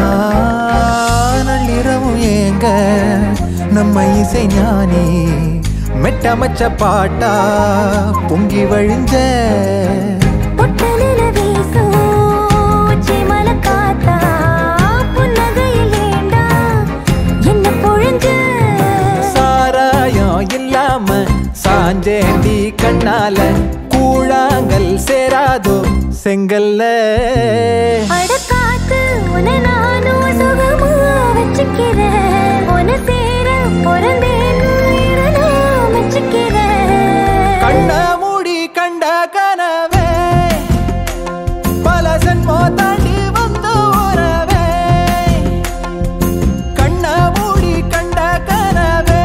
நள்ளிரவும் ஏங்க நம்ம இசை ஞானி மெட்டமச்ச பாட்டா பொங்கி வழிஞ்ச பொட்டலில வீசும் உச்சிமல காத்தா புன்னகையில் ஏண்டா என்ன பொழிஞ்ச சாராயம் இல்லாம சாஞ்சேண்டி கண்ணால கூழாங்கல் சேராதோ செங்கல்ல அட காத்து உன நானும் சுகமா வச்சுக்கிறேன் உன சேர பிறந்தேன்னு நான் வச்சுக்கிறேன் கண்ண மூடி கண்ட கனவே பல சென்மோ தாண்டி வந்த உறவே கண்ண மூடி கண்ட கனவே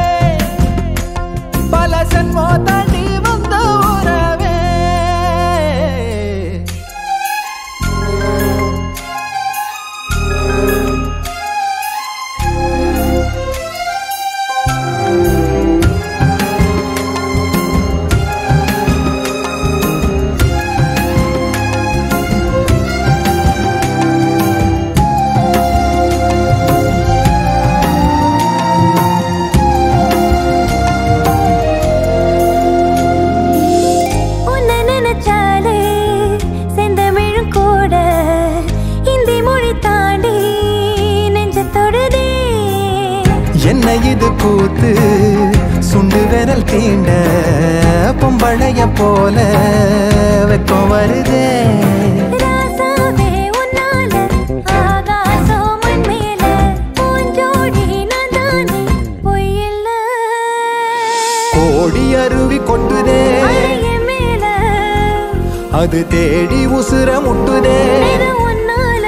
பல சென்மோ தாண்டி வந்த உறவே உன்னை நினைச்சாலே செந்தமிழும் கூட இந்தி மொழி தாண்டி நெஞ்ச தொடுதே என்ன இது கூத்து சுண்டு விரல் தீண்ட பொம்பளைய போல வெக்கம் வருதே ராசாவே உன்னால ஆகாசம் மண் மேல பூஞ்சோடி நான் தானே பொய்யில்ல கோடி அருவி கொட்டுதே அழகிய மேல அது தேடி உசுர முட்டுதே நிற உன்னால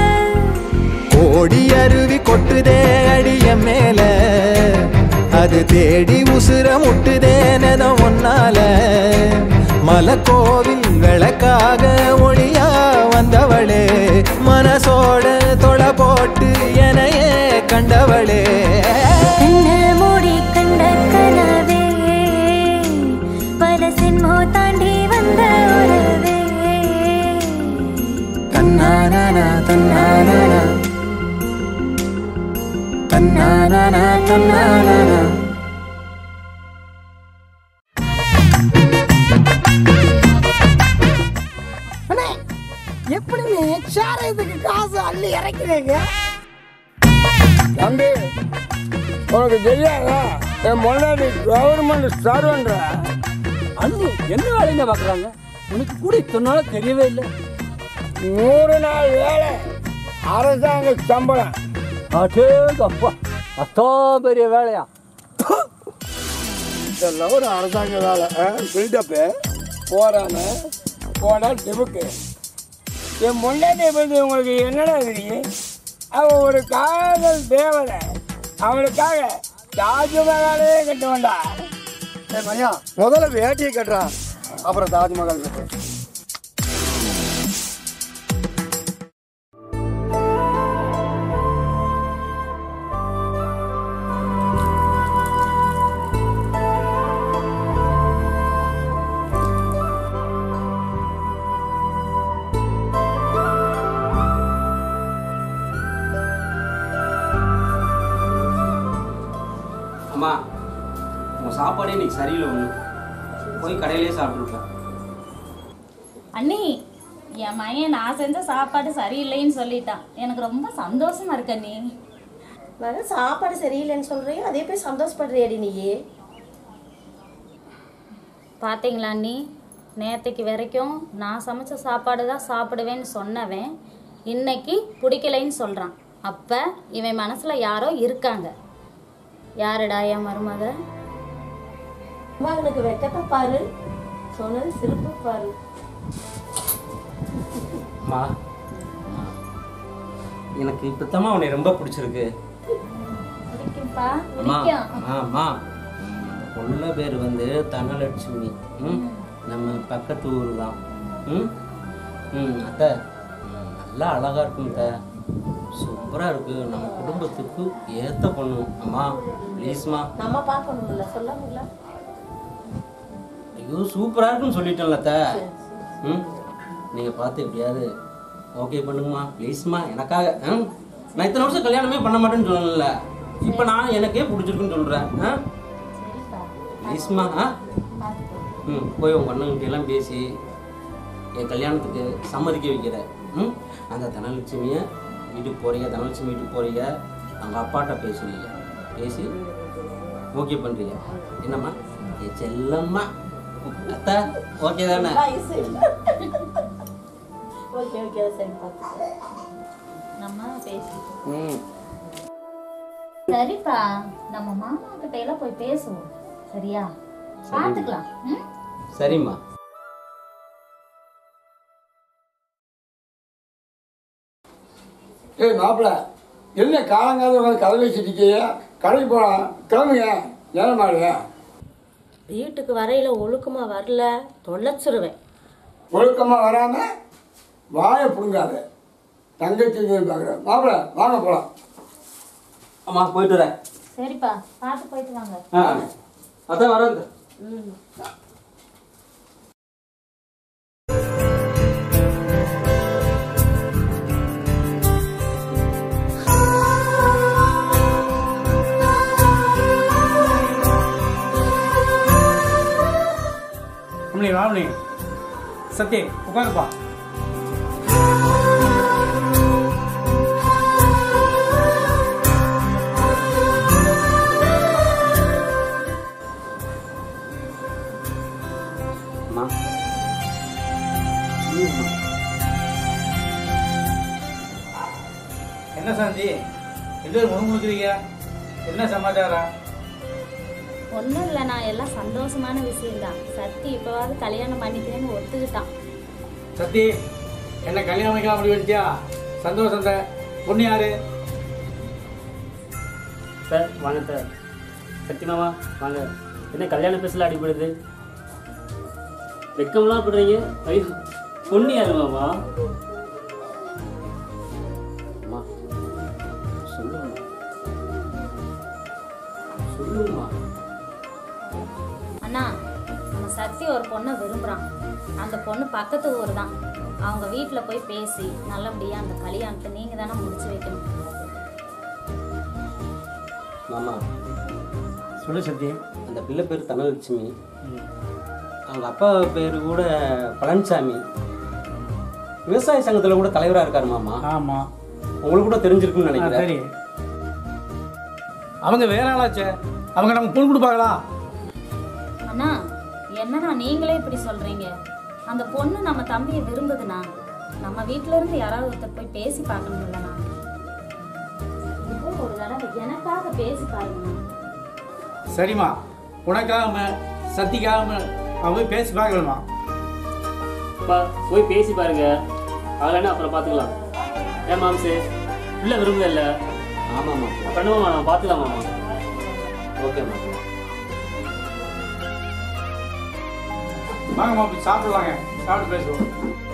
கோடி அருவி கொட்டுதே அடிய மேல அது தேடி உசுர முட்டுதே நென ஒன்னால மலக்கோவில் விளக்காக ஒளியா வந்தவளே மனசோட தொட போட்டு எனையே கண்டவளே கண்ண தன்னானா தன்னானா தன்னானா அண்ணே எப்படிண்ணே சாராயத்துக்கு காசு அள்ளி இறக்கிறீங்க தம்பி உனக்கு தெரியாதா என் முன்னாடி கவர்மெண்ட் சர்வன்ற அண்ணு என்ன வேலைங்க பார்க்குறாங்க உனக்கு கூட இத்தனை நாள் தெரியவே இல்லை நூறு நாள் வேலை அரசாங்க சம்பளம் அடேங்க அப்பா அத்தா பெரிய வேலையா இதெல்லாம் ஒரு அரசாங்க வேலை பில்டப்பு போறானே போனா டிபுக்கு என் முன்னாடி பற்றி உங்களுக்கு என்னடா தெரியும் அவன் ஒரு காதல் தேவதை அவனுக்காக தாஜ்மஹாலே கட்ட வேண்டாம் ஏய் பையா முதல்ல வேட்டியை கட்டுறா அப்புறம் தாஜ்மஹால் கட்டு அம்மா உன் சாப்பாடே இன்னைக்கு சரியில்லை ஒன்று போய் கடையிலே சாப்பிட்ருப்பேன் அண்ணி என் மகன் நான் செஞ்ச சாப்பாடு சரியில்லைன்னு சொல்லிட்டான் எனக்கு ரொம்ப சந்தோஷமா இருக்கு அண்ணி மகன் சாப்பாடு சரியில்லைன்னு சொல்றியோ அதே போய் சந்தோஷப்படுறியடி நீயே பாத்தீங்களா அண்ணி நேற்றுக்கு வரைக்கும் நான் சமைச்ச சாப்பாடு தான் சாப்பிடுவேன்னு சொன்னவன் இன்னைக்கு பிடிக்கலைன்னு சொல்கிறான் அப்போ இவன் மனசில் யாரோ இருக்காங்க யாருடா என் மருமக மகனுக்கு வெக்கத்தை பாரு சொன்னது சிரிப்பு பாரு அம்மா எனக்கு இப்போத்தாம்மா உன்னை ரொம்ப பிடிச்சிருக்கு பிடிக்கும்ப்பா அம்மா பிடிக்கும் அம்மா அம்மா அந்த பொண்ணு பேர் வந்து தனலட்சுமி ம் நம்ம பக்கத்து ஊர் தான் ம் ம் அத்தை நல்லா அழகா இருக்கும் அத்தை சூப்பராக இருக்கு நம்ம குடும்பத்துக்கு ஏற்ற பொண்ணு அம்மா ப்ளீஸ்மா நம்ம பார்க்கணும்ல சொல்லாமல ஐயோ சூப்பராக இருக்குன்னு சொல்லிட்டேன்ல அத்தை ம் நீங்கள் பார்த்து எப்படியாவது ஓகே பண்ணுங்கம்மா ப்ளீஸ்மா எனக்காக ம் நான் இத்தனை வருஷம் கல்யாணமே பண்ண மாட்டேன்னு சொல்லல இப்போ நான் எனக்கே பிடிச்சிருக்குன்னு சொல்கிறேன் ஆ ப்ளீஸ்மா ஆ ம் போய் உங்கள் அண்ணன்கிட்ட எல்லாம் பேசி என் கல்யாணத்துக்கு சம்மதிக்க வைக்கிற ம் அந்த தனலட்சுமியை வீட்டுக்கு போறீங்க தனலட்சுமி வீட்டுக்கு போறீங்க அவங்க அப்பாட்ட பேசுவீங்க பேசி ஓகே பண்ணுறீங்க என்னம்மா என் செல்லம்மா அத்தா ஓகே தானே ஓகே ஓகே சரி பார்த்து நம்ம பேசி ம் சரிப்பா நம்ம மாமா கிட்ட எல்லாம் போய் பேசுவோம் சரியா சரி. பார்த்துக்கலாம் ம் சரிம்மா ஏய் மாப்பிள்ள என்ன காலங்காலம் உட்காந்து கதை வச்சுட்டு இருக்கீங்க கடைக்கு போகலாம் கிளம்புங்க நேரமாடுங்க வீட்டுக்கு வரையில ஒழுக்கமா வரல தொலைச்சிருவேன் ஒழுக்கமாக வராமல் வாயை பிடுங்காத தங்கச்சி பார்க்குறேன் மாப்பிள்ள வாங்க போகலாம் அம்மா போயிட்டு வரேன் சரிப்பா பார்த்து போயிட்டு வாங்க ஆ அதான் வரேன் ம் அம்மணி ராமணி சத்யே உட்காருப்பா அம்மா என்ன சாந்தி எல்லோரும் முணுமுணுக்கிறீங்க என்ன சமாச்சாரம் ஒன்றும் இல்லை நான் எல்லாம் சந்தோஷமான விஷயம்தான் சத்தி இப்போவாவது கல்யாணம் பண்ணிக்கிறேன்னு ஒத்துக்கிட்டான் சத்தி என்ன கல்யாணம் வைக்கலாம் அப்படி வந்துட்டியா சந்தோஷம் சார் பொண்ணு யாரு சார் வாங்க சார் சத்தியமாவா வாங்க என்ன கல்யாண பேசல அடிப்படுது வெக்கம்லாம் படுறீங்க ஐயோ பொண்ணு யாரு மாமா அம்மா சொல்லுங்கம்மா சொல்லுங்கம்மா அண்ணா நம்ம சத்தி ஒரு பொண்ணை விரும்புகிறான் அந்த பொண்ணு பக்கத்து ஊர் தான் அவங்க வீட்டில் போய் பேசி நல்லபடியாக அந்த கல்யாணத்தை நீங்கள் தானே முடிச்சு வைக்கணும் மாமா சொல்லு சத்யா அந்த பிள்ளை பேர் தனலட்சுமி அவங்க அப்பா பேர் கூட பழனிசாமி விவசாய சங்கத்தில் கூட தலைவராக இருக்காரு மாமா ஆமாம் உங்களுக்கு கூட தெரிஞ்சிருக்குன்னு சரி நினைக்கிறேன் அவங்க வேற ஆளாச்சே அவங்க நமக்கு பொண்ணு கொடுப்பாங்களா அண்ணா என்னண்ணா நீங்களே இப்படி சொல்கிறீங்க அந்த பொண்ணு நம்ம தம்பியை விரும்புதுண்ணா நம்ம வீட்ல இருந்து யாராவது ஒருத்தர் போய் பேசி பார்க்கணும்லண்ணா இப்போ ஒரு தடவை எனக்காக பேசி பாருங்கண்ணா சரிம்மா உனக்காக சத்திக்காக அவன் போய் பேசி பார்க்கலாமா அப்பா போய் பேசி பாருங்க அதெல்லாம் அப்புறம் பார்த்துக்கலாம் ஏன் மாம்சு பிள்ளை விரும்புது இல்லை ஆமாம் பண்ணுவோம் நம்ம பார்த்துக்கலாம் மாமா ஓகே மாமா வாங்கம்மா போய் சாப்பிடலாங்க சாப்பிட்டு பேசுவோம்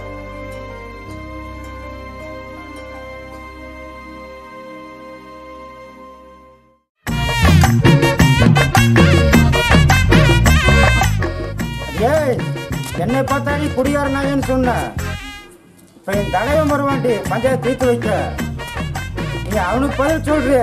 ஏய் என்னை பார்த்தா நீ குடியார நாயன்னு சொன்ன இப்போ என் தலைவன் வருவான்டி பஞ்சாயத்து தீர்த்து வைக்க நீ அவனுக்கு பதில் சொல்றிய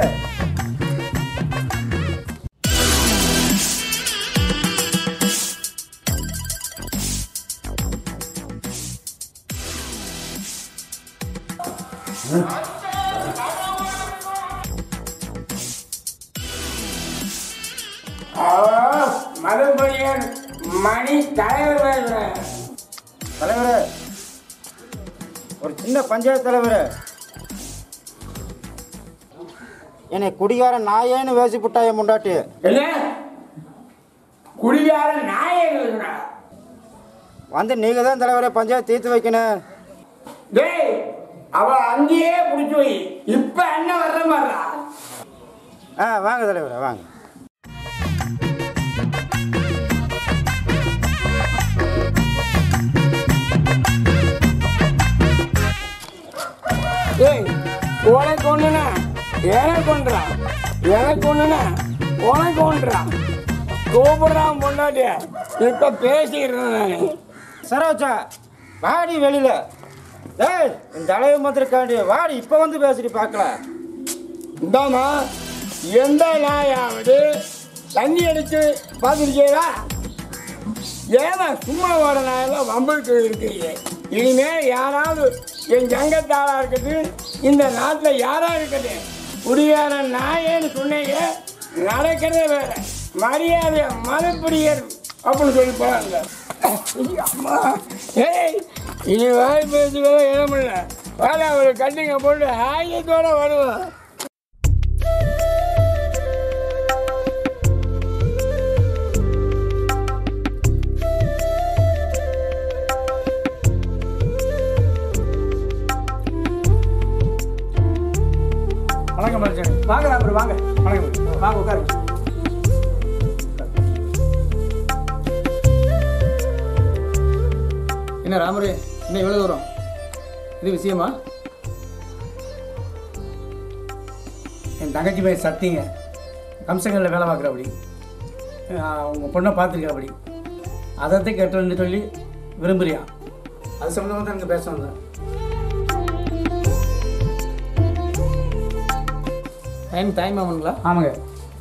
மதப்படியன் மணி தலைவர் பேசுறேன் தலைவரே ஒரு சின்ன பஞ்சாயத்து தலைவரே என்னை குடிகார நாயேன்னு வேசி புட்டாய முண்டாட்டி என்ன குடிகார நாயை பேசுறா வந்து நீங்க தான் தலைவரே பஞ்சாயத்து தீர்த்து வைக்கணும் டேய் அவ அங்கேயே பிடிச்சி வை இப்ப அண்ணன் வர்ற மாதிரிடா ஆ வாங்க தலைவரே வாங்க டேய் உனக்கு ஒண்ணுனா எனக்கு ஒன்றா எனக்கு ஒண்ணுனா உனக்கு ஒன்றா கூப்பிடுறான் பொண்டாட்டிய இப்ப பேசிக்கிறேன் நானு சரோஜா வாடி வெளியில ஏய் இந்த தலைவர் மந்திரிக்காண்டி வாடி இப்போ வந்து பேசிட்டு பார்க்கலாம் இந்தாமா எந்த நாயாவது தண்ணி அடிச்சு பார்த்துருக்கீங்களா ஏமா சும்மா வர நாயெல்லாம் வம்புக்கு இருக்கீங்க இனிமே யாராவது என் சங்கத்தாளா இருக்கட்டும் இந்த நாட்டில் யாரா இருக்கட்டும் குடியார நாயேன்னு சொன்னீங்க நடக்கிறதே வேற மரியாதை மறுபடியர் அப்படின்னு சொல்லி போறாங்க அம்மா ஏய் இனி வாய் பேசுகிறத இடமில்ல வேலை ஒரு கட்டிங்க போட்டு ஆயத்தோட வருவான் வணக்கம் மனுஷன் வாங்க ராமர் வாங்க வணக்கம் வாங்க உட்காருங்க என்ன ராமரே என்ன இவ்வளோ தூரம் இது விஷயமா என் தங்கச்சி பேர் சத்திங்க கம்சங்களில் வேலை பார்க்குற அப்படி உங்கள் பொண்ணை பார்த்துருக்க அப்படி அதைத்தான் கேட்டோன்னு சொல்லி விரும்புறியா அது சம்மந்தமாக தான் இங்கே பேச வந்தேன் டைம் டைம் ஆகுங்களா ஆமாங்க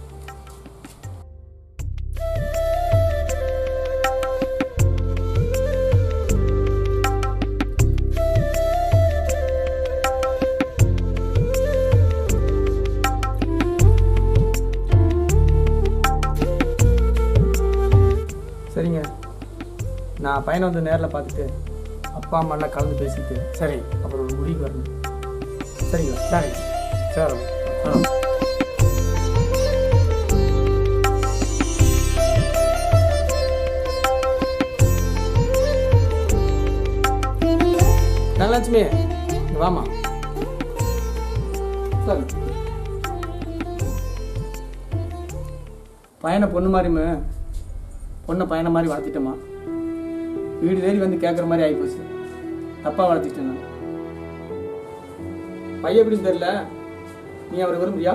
சரிங்க நான் பையனை வந்து நேரில் பார்த்துட்டு அப்பா அம்மாலாம் கலந்து பேசிட்டு சரி அப்புறம் ஒரு முடிவுக்கு வரணும் சரிங்களா சரி சரி ஆ தனலட்சுமி இங்க வாமா சரி பையனை பொண்ணு மாதிரிமே பொண்ணை பையனை மாதிரி வளர்த்திட்டோமா வீடு தேடி வந்து கேட்குற மாதிரி ஆகிப்போச்சு தப்பாக வளர்த்திட்டேன் நான். பையன் எப்படின்னு தெரியல நீ அவரை விரும்புறியா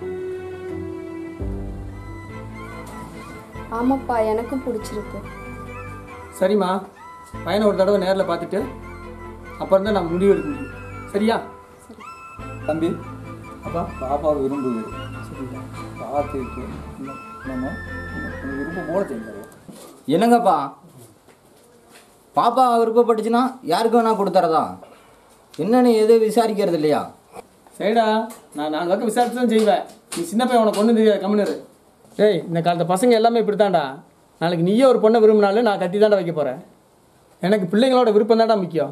ஆமாப்பா எனக்கும் பிடிச்சிருக்கு சரிம்மா பையனை ஒரு தடவை நேரில் பார்த்துட்டு அப்புறம் தான் நம்ம முடிவு எடுக்க முடியும் சரியா தம்பி அப்பா பாப்பா விரும்புது சரிங்களா பார்த்துட்டு நம்ம நம்ம விருப்பம் போல செஞ்சாரு என்னங்கப்பா பாப்பா விருப்பப்பட்டுச்சுன்னா யாருக்கு வேணா கொடுத்துறதா என்னன்னு எதுவும் விசாரிக்கிறது இல்லையா சரிடா நான் நாலு பக்கம் விசாரிச்சு தான் செய்வேன் நீ சின்ன பையன் உனக்கு ஒன்றும் தெரியாது கம்முனரு டேய் இந்த காலத்து பசங்க எல்லாமே இப்படி தான்டா நாளைக்கு நீயே ஒரு பொண்ணை விரும்பினாலும் நான் கட்டி தாண்டா வைக்க போகிறேன் எனக்கு பிள்ளைங்களோட விருப்பம் தான்டா முக்கியம்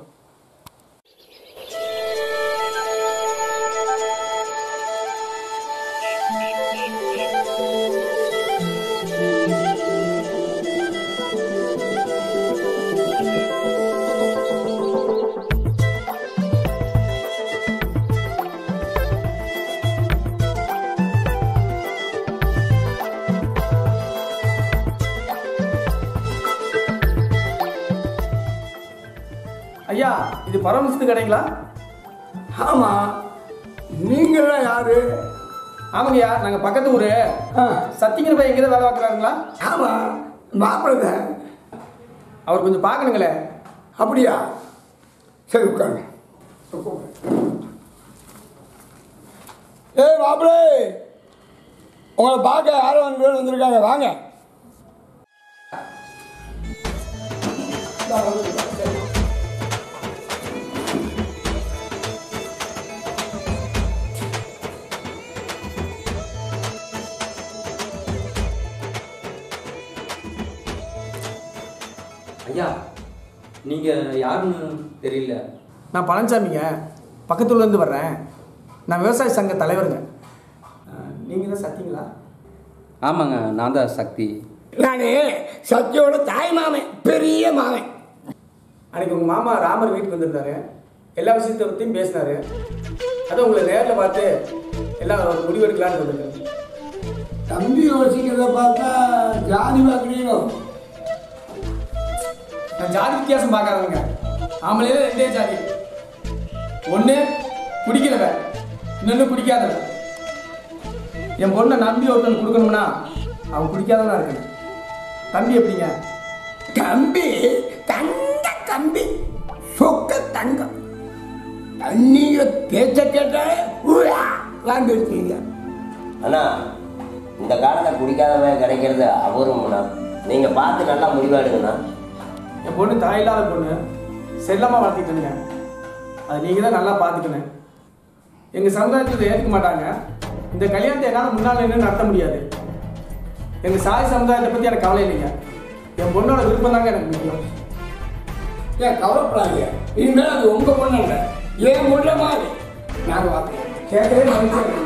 ஐயா இது பரமசித்து கடைங்களா ஆமாம் நீங்களாம் யாரு ஆமாங்கய்யா நாங்கள் பக்கத்து ஊர் சத்திங்கிற பையன் எங்கே வேலை பார்க்குறாருங்களா ஆமாம் மாப்பிள்ளை தான் அவர் கொஞ்சம் பார்க்கணுங்களே அப்படியா சரி உட்காருங்க ஏய் மாப்பிள்ளை உங்களை பார்க்க யாரும் வந்து பேர் வந்திருக்காங்க வாங்க ஐயா நீங்கள் யாருன்னு தெரியல நான் பழனிசாமிங்க பக்கத்து ஊர்லேருந்து வர்றேன் நான் விவசாய சங்க தலைவருங்க நீங்கள் தான் சத்திங்களா ஆமாங்க நான் தான் சக்தி நான் சத்தியோட தாய் மாமன் பெரிய மாமன் அன்னைக்கு உங்கள் மாமா ராமர் வீட்டுக்கு வந்திருந்தாரு எல்லா விஷயத்தை பற்றியும் பேசினாரு அதான் உங்களை நேரில் பார்த்து எல்லாம் ஒரு முடிவு எடுக்கலான்னு வந்திருக்காரு தம்பி யோசிக்கிறத பார்த்தா ஜாதி பார்க்குறீங்களோ நான் ஜாதி வித்தியாசம் பார்க்காதவங்க ஆம்பளையில ரெண்டே ஜாதி ஒன்று பிடிக்கிறவன் இன்னொன்று பிடிக்காதவன் என் பொண்ணை நம்பி ஒருத்தன் கொடுக்கணும்னா அவன் பிடிக்காதவனா இருக்கணும் தம்பி எப்படிங்க தம்பி தங்க தம்பி சொக்க தங்கம் தண்ணியில பேச்ச கேட்டாலே வாழ்ந்துருக்கீங்க அண்ணா இந்த காலத்தில் குடிக்காதவன் கிடைக்கிறது அவரும் நீங்க பார்த்து நல்லா முடிவெடுங்கண்ணா என் பொண்ணு தாயில்லாத பொண்ணு செல்லமாக வளர்த்திட்டுங்க அது நீங்கள் தான் நல்லா பார்த்துக்கணும் எங்கள் சமுதாயத்தில் இதை ஏற்றுக்க மாட்டாங்க இந்த கல்யாணத்தை என்னால் முன்னால் நின்று நடத்த முடியாது எங்கள் சாதி சமுதாயத்தை பற்றி எனக்கு கவலை இல்லைங்க என் பொண்ணோட விருப்பம் தாங்க எனக்கு முக்கியம் ஏன் கவலைப்படாதீங்க இனிமேல் அது உங்க பொண்ணு இல்லை ஏன் முள்ள மாதிரி நாங்கள் பார்க்கிறோம் கேட்கவே மகிழ்ச்சியாக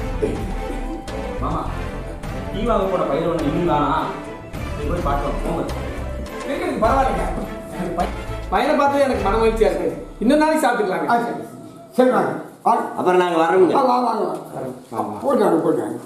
மாமா டீ வாங்க போன பயிர் ஒன்று இன்னும் தானா நீ போய் பார்க்கலாம் போங்க கேட்குறதுக்கு பரவாயில்லைங்க எனக்கு பை- பையனை பார்த்தது எனக்கு மன மகிழ்ச்சியாக இருக்குது இன்னொரு நாளைக்கு சாப்பிட்டுக்கலாங்க சரி வாங்க வாங்க அப்புறம் நாங்கள் வரோங்க வா, வா, வாங்க வாங்க போட்டு வாங்க போட்டு வாங்க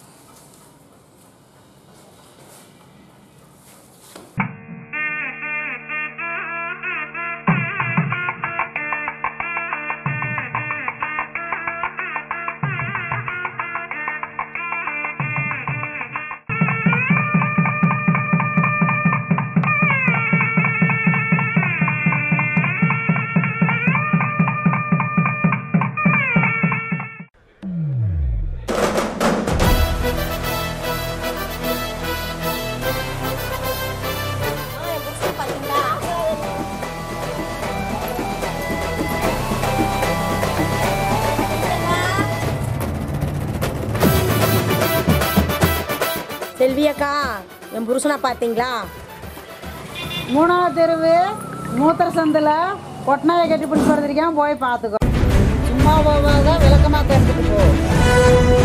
செல்வி அக்கா என் புருஷனை பார்த்தீங்களா மூணாவது தெருவு மூத்திர சந்தில் கொட்டனாயை கட்டி பிடிச்சி வரதுருக்கேன் போய் பார்த்துக்கோ சும்மா போவாத விளக்கமாக தெரிஞ்சுட்டு போ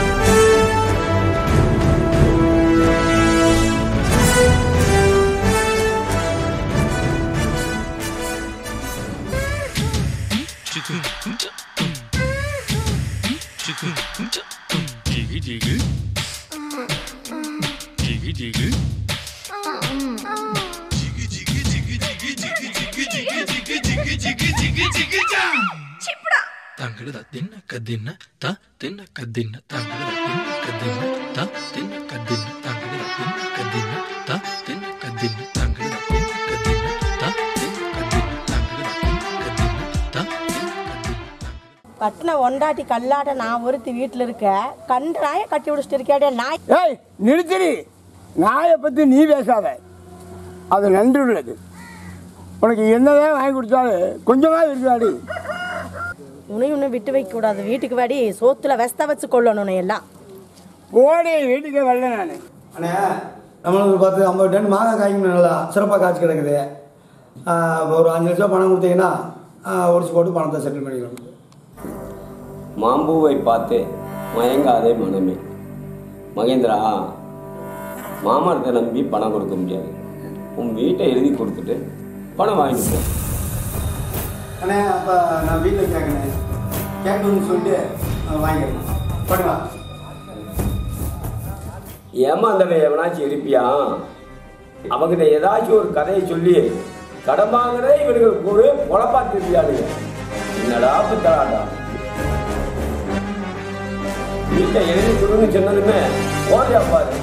Jiggy jiggy. Jiggy jiggy. ತಂಗಡದ ತಿನ್ನ ಕದ್ದಿನ್ನ ತ ತಿನ್ನ ಕದ್ದಿನ್ನ ತಂಗಡದ ತಿನ್ನ ಕದ್ದಿನ್ನ ತ ತಿನ್ನ ಕದ್ದಿನ್ನ ತಂಗಡದ ತಿನ್ನ ಕದ್ದಿನ್ನ ತ ತಿನ್ನ ಕದ್ದಿನ್ನ ತಂಗಡದ ತಿನ್ನ ಕದ್ದಿನ್ನ ತ ತಿನ್ನ ಕದ್ದಿನ್ನ ತಂಗಡದ ತಿನ್ನ ಕದ್ದಿನ್ನ கட்டின ஒண்டாட்டி கல்லாட்ட நான் ஒருத்தி வீட்டில் இருக்க கண்ட நாயை கட்டி பிடிச்சிட்டு இருக்கேடே நாய் ஏய் நிறுத்திடி நாயை பற்றி நீ பேசாத அது நன்றி உள்ளது உனக்கு என்னதான் வாங்கி கொடுத்தாலும் கொஞ்சமாக இருக்காடி உன்னை இன்னும் விட்டு வைக்க கூடாது வீட்டுக்கு வாடி சோத்துல வெஸ்த வச்சு கொள்ளணும் உன்னை எல்லாம் ஓடி வீட்டுக்கே வரல நான் அண்ணே நம்மளுக்கு பார்த்து ஐம்பது டன் மாங்காய் காய்க்கும் நல்லா சிறப்பாக காய்ச்சி கிடக்குது ஆஹ் ஒரு அஞ்சு லட்சம் பணம் கொடுத்தீங்கன்னா ஒடிச்சு போட்டு பணத்தை செட்டில் பண்ணிக்கலாம் மாம்பூவை பார்த்து மயங்காதே மனமே மகேந்திரா மாமரத்தை நம்பி பணம் கொடுக்க முடியாது உன் வீட்டை எழுதி கொடுத்துட்டு பணம் வாங்கிட்டு போ அண்ணே அப்போ நான் வீட்டில் கேட்குறேன் கேட்கணும்னு சொல்லிட்டு அஹ் வாங்கிக்கிறேன் பண்ணுவா ஏமாந்தவன் எவனாச்சும் இருப்பியா அவங்கிட்ட ஏதாச்சும் ஒரு கதையை சொல்லி கடன் வாங்குறதே இவனுக்கு ஒரு பொழப்பா தெரியாதுங்க என்னடா புத்தலாடா வீட்டை எழுதி கொடுன்னு சொன்னதுமே ஓடியா பாரு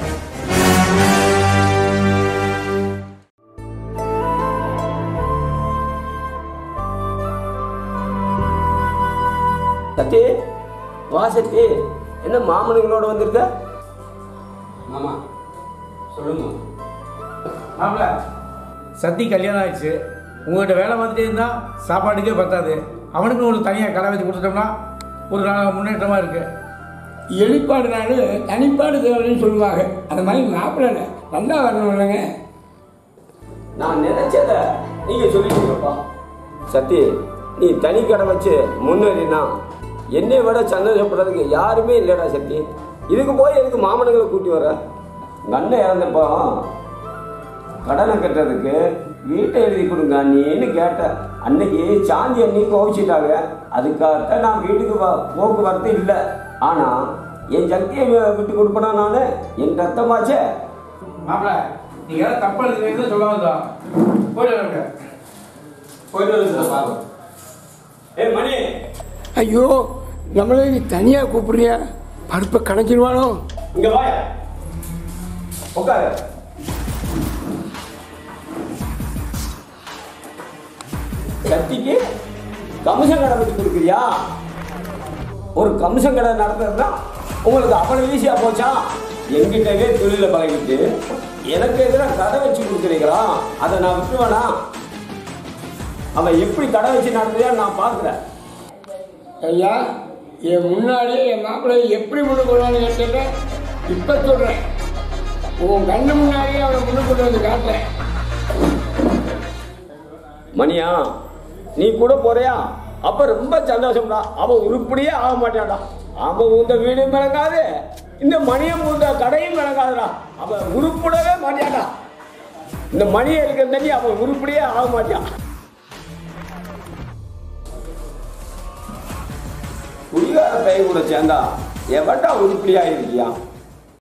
சத்தி வா சத்தி என்ன மாமனுங்களோட வந்திருக்க மாமா சொல்லுங்க மாப்பிள சத்தி கல்யாணம் ஆயிடுச்சு உங்கள்கிட்ட வேலை பார்த்துட்டே இருந்தால் சாப்பாட்டுக்கே பத்தாது அவனுக்கு ஒரு தனியாக கடை வச்சு கொடுத்துட்டோம்னா ஒரு நல்ல முன்னேற்றமாக இருக்குது எளிப்பாடுனாலும் தனிப்பாடு தேவைன்னு சொல்லுவாங்க அந்த மாதிரி மாப்பிள்ளை நல்லா வரணும் இல்லைங்க நான் நினைச்சத நீங்க சொல்லிட்டீங்கப்பா சத்தி நீ தனி கடை வச்சு முன்னேறினா என்னை விட சந்தோஷப்படுறதுக்கு யாருமே இல்லைடா சத்தி இதுக்கு போய் எதுக்கு மாமனுங்களை கூட்டி வர உங்க அண்ணன் இறந்தப்போ கடனை கட்டுறதுக்கு வீட்டை எழுதி கொடுங்க நீன்னு கேட்டேன் அன்னைக்கு சாந்தி அன்னி கோவிச்சிட்டாங்க அதுக்காகத்தான் நான் வீட்டுக்கு வ- போக்குவரத்து இல்லை ஆனா என் சக்தியை வி- விட்டு கொடுப்பனா நான் என் ரத்தமாச்சே மாப்பிள நீங்கள் ஏதாவது தப்பாக இருக்கிறீங்கன்னு சொல்ல வந்தோம் போயிட்டு வரேங்க போயிட்டு வந்து பார்க்கலாம் ஏ மணி ஐயோ நம்மளே நீ தனியாக கூப்பிடுறியா பருப்பை கணக்கிடுவானோ இங்க வாயா உட்காரு சக்திக்கு கமிஷன் கடை வச்சு கொடுக்குறியா ஒரு கமிஷன் கடை நடத்துறதுனா உங்களுக்கு அவ்வளவு ஈஸியா போச்சா எங்கிட்டவே தொழில பழகிட்டு எனக்கு எதிராக கடை வச்சு கொடுக்குறீங்களா அதை நான் விட்டுவேனா அவன் எப்படி கடை வச்சு நடத்துறியான்னு நான் பார்க்குறேன் ஐயா என் முன்னாடியே என் மாப்பிள்ளை எப்படி முன்னு கொள்வான்னு கேட்டேன் இப்போ சொல்கிறேன் உன் கண்ணு முன்னாடியே அவனை முன்னு கொண்டு வந்து காட்டுறேன் மணியா நீ கூட போறியா அப்ப ரொம்ப சந்தோஷம்டா அவன் உருப்படியே ஆக மாட்டான்டா அவன் உந்த வீடும் விளங்காது இந்த மணியம் உந்த கடையும் விளங்காதுடா அவன் உருப்படவே மாட்டான்டா இந்த மணியை இருக்கிற தண்ணி அவன் உருப்படியே ஆக மாட்டான் குடிகார பையன் கூட சேர்ந்தா எவன்டா உருப்படியா இருக்கியா